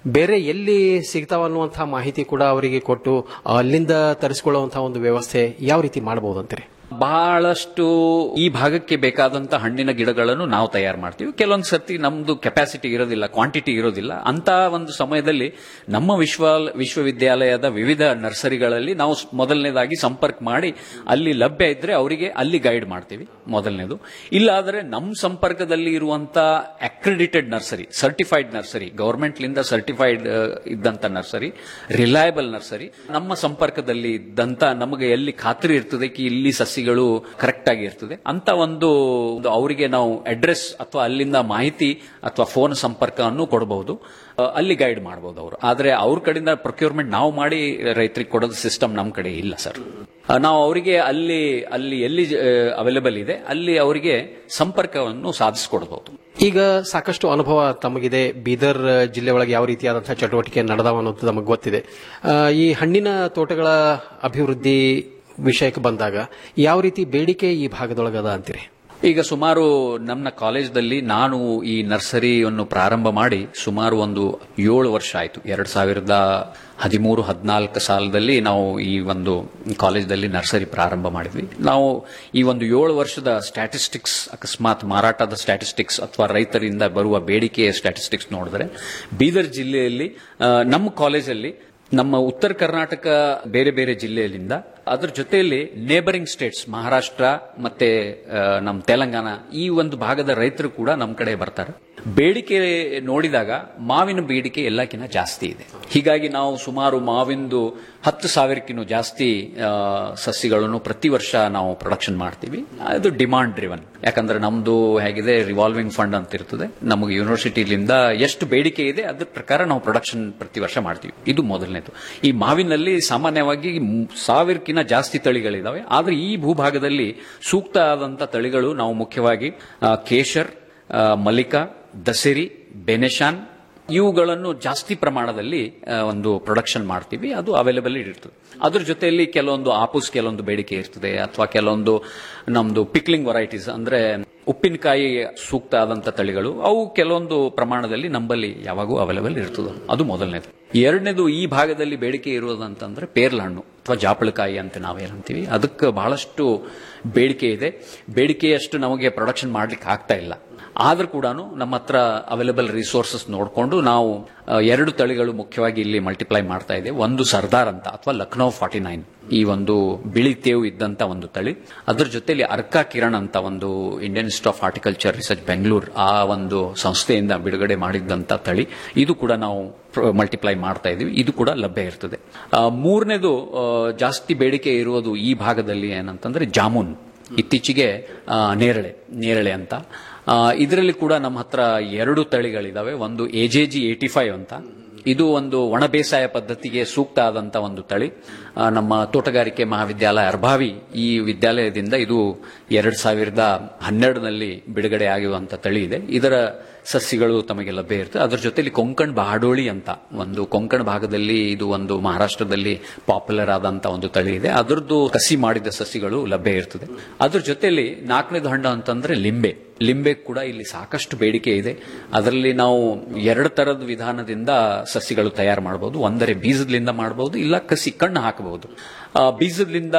ಬೇರೆ ಎಲ್ಲಿ ಸಿಗ್ತಾವ ಅನ್ನುವಂತಹ ಮಾಹಿತಿ ಕೂಡ ಅವರಿಗೆ ಕೊಟ್ಟು ಅಲ್ಲಿಂದ ತರಿಸಿಕೊಳ್ಳುವಂತಹ ಒಂದು ವ್ಯವಸ್ಥೆ ಯಾವ ರೀತಿ ಮಾಡಬಹುದು ಅಂತೀರಿ ಬಹಳಷ್ಟು ಈ ಭಾಗಕ್ಕೆ ಬೇಕಾದಂತ ಹಣ್ಣಿನ ಗಿಡಗಳನ್ನು ನಾವು ತಯಾರು ಮಾಡ್ತೀವಿ ಕೆಲವೊಂದು ಸರ್ತಿ ನಮ್ದು ಕೆಪಾಸಿಟಿ ಇರೋದಿಲ್ಲ ಕ್ವಾಂಟಿಟಿ ಇರೋದಿಲ್ಲ ಅಂತ ಒಂದು ಸಮಯದಲ್ಲಿ ನಮ್ಮ ವಿಶ್ವ ವಿಶ್ವವಿದ್ಯಾಲಯದ ವಿವಿಧ ನರ್ಸರಿಗಳಲ್ಲಿ ನಾವು ಸ್- ಮೊದಲನೇದಾಗಿ ಸಂಪರ್ಕ ಮಾಡಿ ಅಲ್ಲಿ ಲಭ್ಯ ಇದ್ರೆ ಅವರಿಗೆ ಅಲ್ಲಿ ಗೈಡ್ ಮಾಡ್ತೀವಿ ಮೊದಲನೇದು ಇಲ್ಲಾದರೆ ನಮ್ಮ ಸಂಪರ್ಕದಲ್ಲಿ ಇರುವಂತ ಅಕ್ರೆಡಿಟೆಡ್ ನರ್ಸರಿ ಸರ್ಟಿಫೈಡ್ ನರ್ಸರಿ ಗವರ್ಮೆಂಟ್ಲಿಂದ ಸರ್ಟಿಫೈಡ್ ಇದ್ದಂತ ನರ್ಸರಿ ರಿಲಯಬಲ್ ನರ್ಸರಿ ನಮ್ಮ ಸಂಪರ್ಕದಲ್ಲಿ ಇದ್ದಂತ ನಮಗೆ ಎಲ್ಲಿ ಖಾತ್ರಿ ಇರ್ತದೆ ಕಿ ಇಲ್ಲಿ ಸಸಿಗಳು ಕರೆಕ್ಟ್ ಆಗಿ ಇರ್ತದೆ ಅಂತ ಒಂದು ಒಂದು ಅವರಿಗೆ ನಾವು ಅಡ್ರೆಸ್ ಅಥವಾ ಅಲ್ಲಿಂದ ಮಾಹಿತಿ ಅಥವಾ ಫೋನ್ ಸಂಪರ್ಕವನ್ನು ಕೊಡಬಹುದು ಅಹ್, ಅಲ್ಲಿ ಗೈಡ್ ಮಾಡಬಹುದು ಅವರು ಆದ್ರೆ ಅವ್ರ ಕಡೆಯಿಂದ ಪ್ರೊಕ್ಯೂರ್ಮೆಂಟ್ ನಾವು ಮಾಡಿ ರೈತರಿಗೆ ಕೊಡೋದು ಸಿಸ್ಟಮ್ ನಮ್ಮ ಕಡೆ ಇಲ್ಲ ಸರ್ ಅಹ್, ನಾವು ಅವರಿಗೆ ಅಲ್ಲಿ ಅಲ್ಲಿ ಎಲ್ಲಿ ಅವೈಲೇಬಲ್ ಇದೆ ಅಲ್ಲಿ ಅವರಿಗೆ ಸಂಪರ್ಕವನ್ನು ಸಾಧಿಸಿಕೊಡಬಹುದು ಈಗ ಸಾಕಷ್ಟು ಅನುಭವ ತಮಗಿದೆ ಬೀದರ್ ಜಿಲ್ಲೆ ಒಳಗೆ ಯಾವ ರೀತಿಯಾದಂತಹ ಚಟುವಟಿಕೆ ನಡೆದಾವ ಅನ್ನೋದು ನಮಗೆ ಗೊತ್ತಿದೆ ಆ, ಈ ಹಣ್ಣಿನ ತೋಟಗಳ ಅಭಿವೃದ್ಧಿ ವಿಷಯಕ್ಕೆ ಬಂದಾಗ ಯಾವ ರೀತಿ ಬೇಡಿಕೆ ಈ ಭಾಗದೊಳಗದ ಅಂತೀರಿ ಈಗ ಸುಮಾರು ನನ್ನ ಕಾಲೇಜ್ದಲ್ಲಿ ನಾನು ಈ ನರ್ಸರಿಯನ್ನು ಪ್ರಾರಂಭ ಮಾಡಿ ಸುಮಾರು ಒಂದು ಏಳು ವರ್ಷ ಆಯಿತು ಎರಡ್ ಸಾವಿರದ ಹದಿಮೂರು ಹದಿನಾಲ್ಕು ಸಾಲದಲ್ಲಿ ನಾವು ಈ ಒಂದು ಕಾಲೇಜ್ದಲ್ಲಿ ನರ್ಸರಿ ಪ್ರಾರಂಭ ಮಾಡಿದ್ವಿ ನಾವು ಈ ಒಂದು ಏಳು ವರ್ಷದ ಸ್ಟ್ಯಾಟಿಸ್ಟಿಕ್ಸ್ ಅಕಸ್ಮಾತ್ ಮಾರಾಟದ ಸ್ಟ್ಯಾಟಿಸ್ಟಿಕ್ಸ್ ಅಥವಾ ರೈತರಿಂದ ಬರುವ ಬೇಡಿಕೆಯ ಸ್ಟ್ಯಾಟಿಸ್ಟಿಕ್ಸ್ ನೋಡಿದ್ರೆ ಬೀದರ್ ಜಿಲ್ಲೆಯಲ್ಲಿ ಆ, ನಮ್ಮ ಕಾಲೇಜಲ್ಲಿ ನಮ್ಮ ಉತ್ತರ ಕರ್ನಾಟಕ ಬೇರೆ ಬೇರೆ ಜಿಲ್ಲೆಯಲ್ಲಿಂದ ಅದರ ಜೊತೆಯಲ್ಲಿ ನೇಬರಿಂಗ್ ಸ್ಟೇಟ್ಸ್ ಮಹಾರಾಷ್ಟ್ರ ಮತ್ತೆ ಆ, ನಮ್ಮ ತೆಲಂಗಾಣ ಈ ಒಂದು ಭಾಗದ ರೈತರು ಕೂಡ ನಮ್ಮ ಕಡೆ ಬರ್ತಾರೆ ಬೇಡಿಕೆ ನೋಡಿದಾಗ ಮಾವಿನ ಬೇಡಿಕೆ ಎಲ್ಲಕ್ಕಿಂತ ಜಾಸ್ತಿ ಇದೆ ಹೀಗಾಗಿ ನಾವು ಸುಮಾರು ಮಾವಿಂದು ಹತ್ತು ಸಾವಿರಕ್ಕಿಂತ ಜಾಸ್ತಿ ಆ, ಸಸಿಗಳನ್ನು ಪ್ರತಿ ವರ್ಷ ನಾವು ಪ್ರೊಡಕ್ಷನ್ ಮಾಡ್ತೀವಿ ಅದು ಡಿಮಾಂಡ್ ಡ್ರಿವನ್ ಯಾಕಂದ್ರೆ ನಮ್ದು ಹೇಗಿದೆ ರಿವಾಲ್ವಿಂಗ್ ಫಂಡ್ ಅಂತ ಇರ್ತದೆ ನಮಗೆ ಯೂನಿವರ್ಸಿಟಿಲಿಂದ ಎಷ್ಟು ಬೇಡಿಕೆ ಇದೆ ಅದ್ರ ಪ್ರಕಾರ ನಾವು ಪ್ರೊಡಕ್ಷನ್ ಪ್ರತಿ ವರ್ಷ ಮಾಡ್ತೀವಿ ಇದು ಮೊದಲನೇದು ಈ ಮಾವಿನಲ್ಲಿ ಸಾಮಾನ್ಯವಾಗಿ ಮ್- ಸಾವಿರಕ್ಕಿಂತ ಜಾಸ್ತಿ ತಳಿಗಳಿದಾವೆ ಆದ್ರೆ ಈ ಭೂಭಾಗದಲ್ಲಿ ಸೂಕ್ತ ಆದಂತ ತಳಿಗಳು ನಾವು ಮುಖ್ಯವಾಗಿ ಆ, ಕೇಶರ್ ಆ, ಮಲ್ಲಿಕಾ ದಸೆರಿ ಬೆನೆಶಾನ್ ಇವುಗಳನ್ನು ಜಾಸ್ತಿ ಪ್ರಮಾಣದಲ್ಲಿ ಆ, ಒಂದು ಪ್ರೊಡಕ್ಷನ್ ಮಾಡ್ತೀವಿ ಅದು ಅವೈಲೇಬಲ್ ಇರ್ತದೆ ಅದ್ರ ಜೊತೆಯಲ್ಲಿ ಕೆಲವೊಂದು ಆಪೂಸ್ ಕೆಲವೊಂದು ಬೇಡಿಕೆ ಇರ್ತದೆ ಅಥವಾ ಕೆಲವೊಂದು ನಮ್ದು ಪಿಕ್ಲಿಂಗ್ ವೆರೈಟೀಸ್ ಅಂದ್ರೆ ಉಪ್ಪಿನಕಾಯಿ ಸೂಕ್ತ ಆದಂತ ತಳಿಗಳು ಅವು ಕೆಲವೊಂದು ಪ್ರಮಾಣದಲ್ಲಿ ನಮ್ಮಲ್ಲಿ ಯಾವಾಗೂ ಅವೈಲೇಬಲ್ ಇರ್ತದೆ ಅದು ಮೊದಲನೇದು ಎರಡನೇದು ಈ ಭಾಗದಲ್ಲಿ ಬೇಡಿಕೆ ಇರುವುದಂತಂದ್ರೆ ಪೇರ್ಲ ಹಣ್ಣು ಅಥವಾ ಜಾಪಳಕಾಯಿ ಅಂತ ನಾವೇನಂತೀವಿ ಅದಕ್ಕೆ ಬಹಳಷ್ಟು ಬೇಡಿಕೆ ಇದೆ ಬೇಡಿಕೆಯಷ್ಟು ನಮಗೆ ಪ್ರೊಡಕ್ಷನ್ ಮಾಡ್ಲಿಕ್ಕೆ ಆಗ್ತಾ ಇಲ್ಲ ಆದ್ರೂ ಕೂಡ ನಮ್ಮ ಹತ್ರ ಅವೈಲೇಬಲ್ ರಿಸೋರ್ಸಸ್ ನೋಡಿಕೊಂಡು ನಾವು ಆ, ಎರಡು ತಳಿಗಳು ಮುಖ್ಯವಾಗಿ ಇಲ್ಲಿ ಮಲ್ಟಿಪ್ಲೈ ಮಾಡ್ತಾ ಇದೆ ಒಂದು ಸರ್ದಾರ್ ಅಂತ ಅಥವಾ ಲಕ್ನೋ ಫಾರ್ಟಿ ನೈನ್ ಈ ಒಂದು ಬಿಳಿ ತೇವು ಇದ್ದಂತ ಒಂದು ತಳಿ ಅದ್ರ ಜೊತೆಲಿ ಅರ್ಕಾ ಕಿರಣ್ ಅಂತ ಒಂದು Indian institute of horticulture research Bengaluru ಆ ಒಂದು ಸಂಸ್ಥೆಯಿಂದ ಬಿಡುಗಡೆ ಮಾಡಿದ್ದಂತ ತಳಿ ಇದು ಕೂಡ ನಾವು ಮಲ್ಟಿಪ್ಲೈ ಮಾಡ್ತಾ ಇದೀವಿ ಇದು ಕೂಡ ಲಭ್ಯ ಇರ್ತದೆ ಆ, ಮೂರನೇದು ಆ, ಜಾಸ್ತಿ ಬೇಡಿಕೆ ಇರುವುದು ಈ ಭಾಗದಲ್ಲಿ ಏನಂತಂದ್ರೆ ಜಾಮೂನ್ ಇತ್ತೀಚೆಗೆ ಆ, ನೇರಳೆ ನೇರಳೆ ಅಂತ ಇದರಲ್ಲಿ ಕೂಡ ನಮ್ಮ ಹತ್ರ ಎರಡು ತಳಿಗಳಿದಾವೆ ಒಂದು ಎಜೆಜಿ ಏಟಿ ಫೈವ್ ಅಂತ ಇದು ಒಂದು ಒಣ ಬೇಸಾಯ ಪದ್ಧತಿಗೆ ಸೂಕ್ತ ಆದಂತ ಒಂದು ತಳಿ ಆ, ನಮ್ಮ ತೋಟಗಾರಿಕೆ ಮಹಾವಿದ್ಯಾಲಯ ಅರ್ಭಾವಿ ಈ ವಿದ್ಯಾಲಯದಿಂದ ಇದು ಎರಡ್ ಸಾವಿರದ ಹನ್ನೆರಡನಲ್ಲಿ ಬಿಡುಗಡೆ ಆಗಿರುವಂತ ತಳಿ ಇದೆ ಇದರ ಸಸ್ಯಗಳು ತಮಗೆ ಲಭ್ಯ ಇರುತ್ತೆ ಅದರ ಜೊತೆಲಿ ಕೊಂಕಣ್ ಬಹಾಡೋಳಿ ಅಂತ ಒಂದು ಕೊಂಕಣ್ ಭಾಗದಲ್ಲಿ ಇದು ಒಂದು ಮಹಾರಾಷ್ಟ್ರದಲ್ಲಿ ಪಾಪ್ಯುಲರ್ ಆದಂತ ಒಂದು ತಳಿ ಇದೆ ಅದರದ್ದು ಕಸಿ ಮಾಡಿದ ಸಸಿಗಳು ಲಭ್ಯ ಇರ್ತದೆ ಅದ್ರ ಜೊತೆಲಿ ನಾಲ್ಕನೇದು ಹಣ್ಣು ಅಂತಂದ್ರೆ ಲಿಂಬೆ ಲಿಂಬೆ ಕೂಡ ಇಲ್ಲಿ ಸಾಕಷ್ಟು ಬೇಡಿಕೆ ಇದೆ ಅದರಲ್ಲಿ ನಾವು ಎರಡು ತರದ ವಿಧಾನದಿಂದ ಸಸಿಗಳು ತಯಾರು ಮಾಡಬಹುದು ಒಂದರೆ ಬೀಜದಿಂದ ಮಾಡಬಹುದು ಇಲ್ಲ ಕಸಿ ಕಣ್ಣು ಹಾಕಬಹುದು ಆ, ಬೀಜದಿಂದ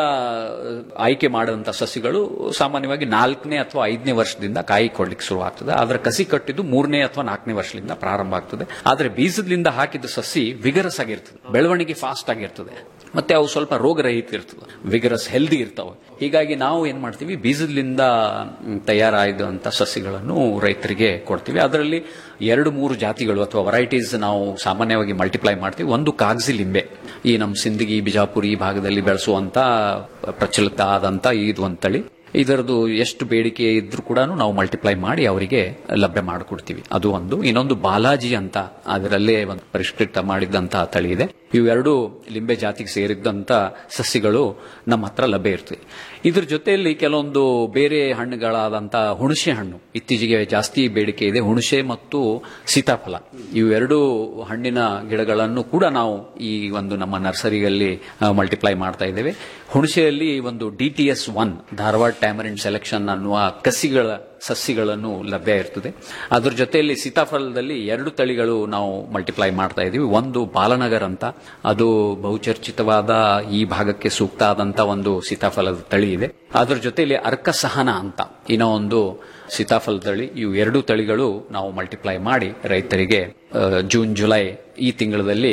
ಆಯ್ಕೆ ಮಾಡಿದಂತ ಸಸಿಗಳು ಸಾಮಾನ್ಯವಾಗಿ ನಾಲ್ಕನೇ ಅಥವಾ ಐದನೇ ವರ್ಷದಿಂದ ಕಾಯಿ ಕೊಡ್ಲಿಕ್ಕೆ ಶುರು ಆಗ್ತದೆ ಆದ್ರೆ ಕಸಿ ಕಟ್ಟಿದ್ದು ಮೂರನೇ ಅಥವಾ ನಾಲ್ಕನೇ ವರ್ಷದಿಂದ ಪ್ರಾರಂಭ ಆಗ್ತದೆ ಆದ್ರೆ ಬೀಜದಿಂದ ಹಾಕಿದ ಸಸಿ ವಿಗರಸ್ ಆಗಿರ್ತದೆ ಬೆಳವಣಿಗೆ ಫಾಸ್ಟ್ ಆಗಿರ್ತದೆ ಮತ್ತೆ ಅವು ಸ್ವಲ್ಪ ರೋಗರಹಿತ ಇರ್ತದೆ ವಿಗರಸ್ ಹೆಲ್ದಿ ಇರ್ತಾವೆ ಹೀಗಾಗಿ ನಾವು ಏನ್ ಮಾಡ್ತೀವಿ ಬೀಜದಿಂದ ಮ್, ತಯಾರಾದಂತ ಸಸಿಗಳನ್ನು ರೈತರಿಗೆ ಕೊಡ್ತೀವಿ ಅದರಲ್ಲಿ ಎರಡು ಮೂರು ಜಾತಿಗಳು ಅಥವಾ ವೆರೈಟೀಸ್ ನಾವು ಸಾಮಾನ್ಯವಾಗಿ ಮಲ್ಟಿಪ್ಲೈ ಮಾಡ್ತೀವಿ ಒಂದು ಕಾಗಜಿ ಲಿಂಬೆ ಈ ನಮ್ಮ ಸಿಂದಗಿ ಬಿಜಾಪುರ ಈ ಭಾಗದಲ್ಲಿ ಬೆಳೆಸುವಂತ ಪ್ರಚಲಿತ ಆದಂತ ಇದು ಒಂದು ತಳಿ ಇದರದು ಎಷ್ಟು ಬೇಡಿಕೆ ಇದ್ರೂ ಕೂಡ ನಾವು ಮಲ್ಟಿಪ್ಲೈ ಮಾಡಿ ಅವರಿಗೆ ಲಭ್ಯ ಮಾಡಿಕೊಡ್ತೀವಿ ಅದು ಒಂದು ಇನ್ನೊಂದು ಬಾಲಾಜಿ ಅಂತ ಅದರಲ್ಲೇ ಒಂದು ಪರಿಷ್ಕೃತ ಮಾಡಿದಂತಹ ತಳಿ ಇದೆ ಇವೆರಡು ಲಿಂಬೆ ಜಾತಿಗೆ ಸೇರಿದಂತ ಸಸ್ಯಗಳು ನಮ್ಮ ಹತ್ರ ಲಭ್ಯ ಇರ್ತವೆ ಇದ್ರ ಜೊತೆಯಲ್ಲಿ ಕೆಲವೊಂದು ಬೇರೆ ಹಣ್ಣುಗಳಾದಂತ ಹುಣಸೆ ಹಣ್ಣು ಇತ್ತೀಚೆಗೆ ಜಾಸ್ತಿ ಬೇಡಿಕೆ ಇದೆ ಹುಣಸೆ ಮತ್ತು ಸೀತಾಫಲ ಇವೆರಡು ಹಣ್ಣಿನ ಗಿಡಗಳನ್ನು ಕೂಡ ನಾವು ಈ ಒಂದು ನಮ್ಮ ನರ್ಸರಿಯಲ್ಲಿ ಮಲ್ಟಿಪ್ಲೈ ಮಾಡ್ತಾ ಇದ್ದೇವೆ ಹುಣಸೆಯಲ್ಲಿ ಒಂದು D T S one Dharwad tamarind selection ಅನ್ನುವ ಕಸಿಗಳ ಸಸಿಗಳನ್ನು ಲಭ್ಯ ಇರ್ತದೆ ಅದ್ರ ಜೊತೆಯಲ್ಲಿ ಸೀತಾಫಲದಲ್ಲಿ ಎರಡು ತಳಿಗಳು ನಾವು ಮಲ್ಟಿಪ್ಲೈ ಮಾಡ್ತಾ ಇದೀವಿ ಒಂದು ಬಾಲನಗರ್ ಅಂತ ಅದು ಬಹುಚರ್ಚಿತವಾದ ಈ ಭಾಗಕ್ಕೆ ಸೂಕ್ತ ಆದಂತ ಒಂದು ಸೀತಾಫಲದ ತಳಿ ಇದೆ ಅದ್ರ ಜೊತೆಯಲ್ಲಿ ಅರ್ಕ ಸಹನ ಅಂತ ಇನ್ನೂ ಒಂದು ಸೀತಾಫಲ ತಳಿ ಇವು ಎರಡು ತಳಿಗಳು ನಾವು ಮಲ್ಟಿಪ್ಲೈ ಮಾಡಿ ರೈತರಿಗೆ ಆ, ಜೂನ್ ಜುಲೈ ಈ ತಿಂಗಳಲ್ಲಿ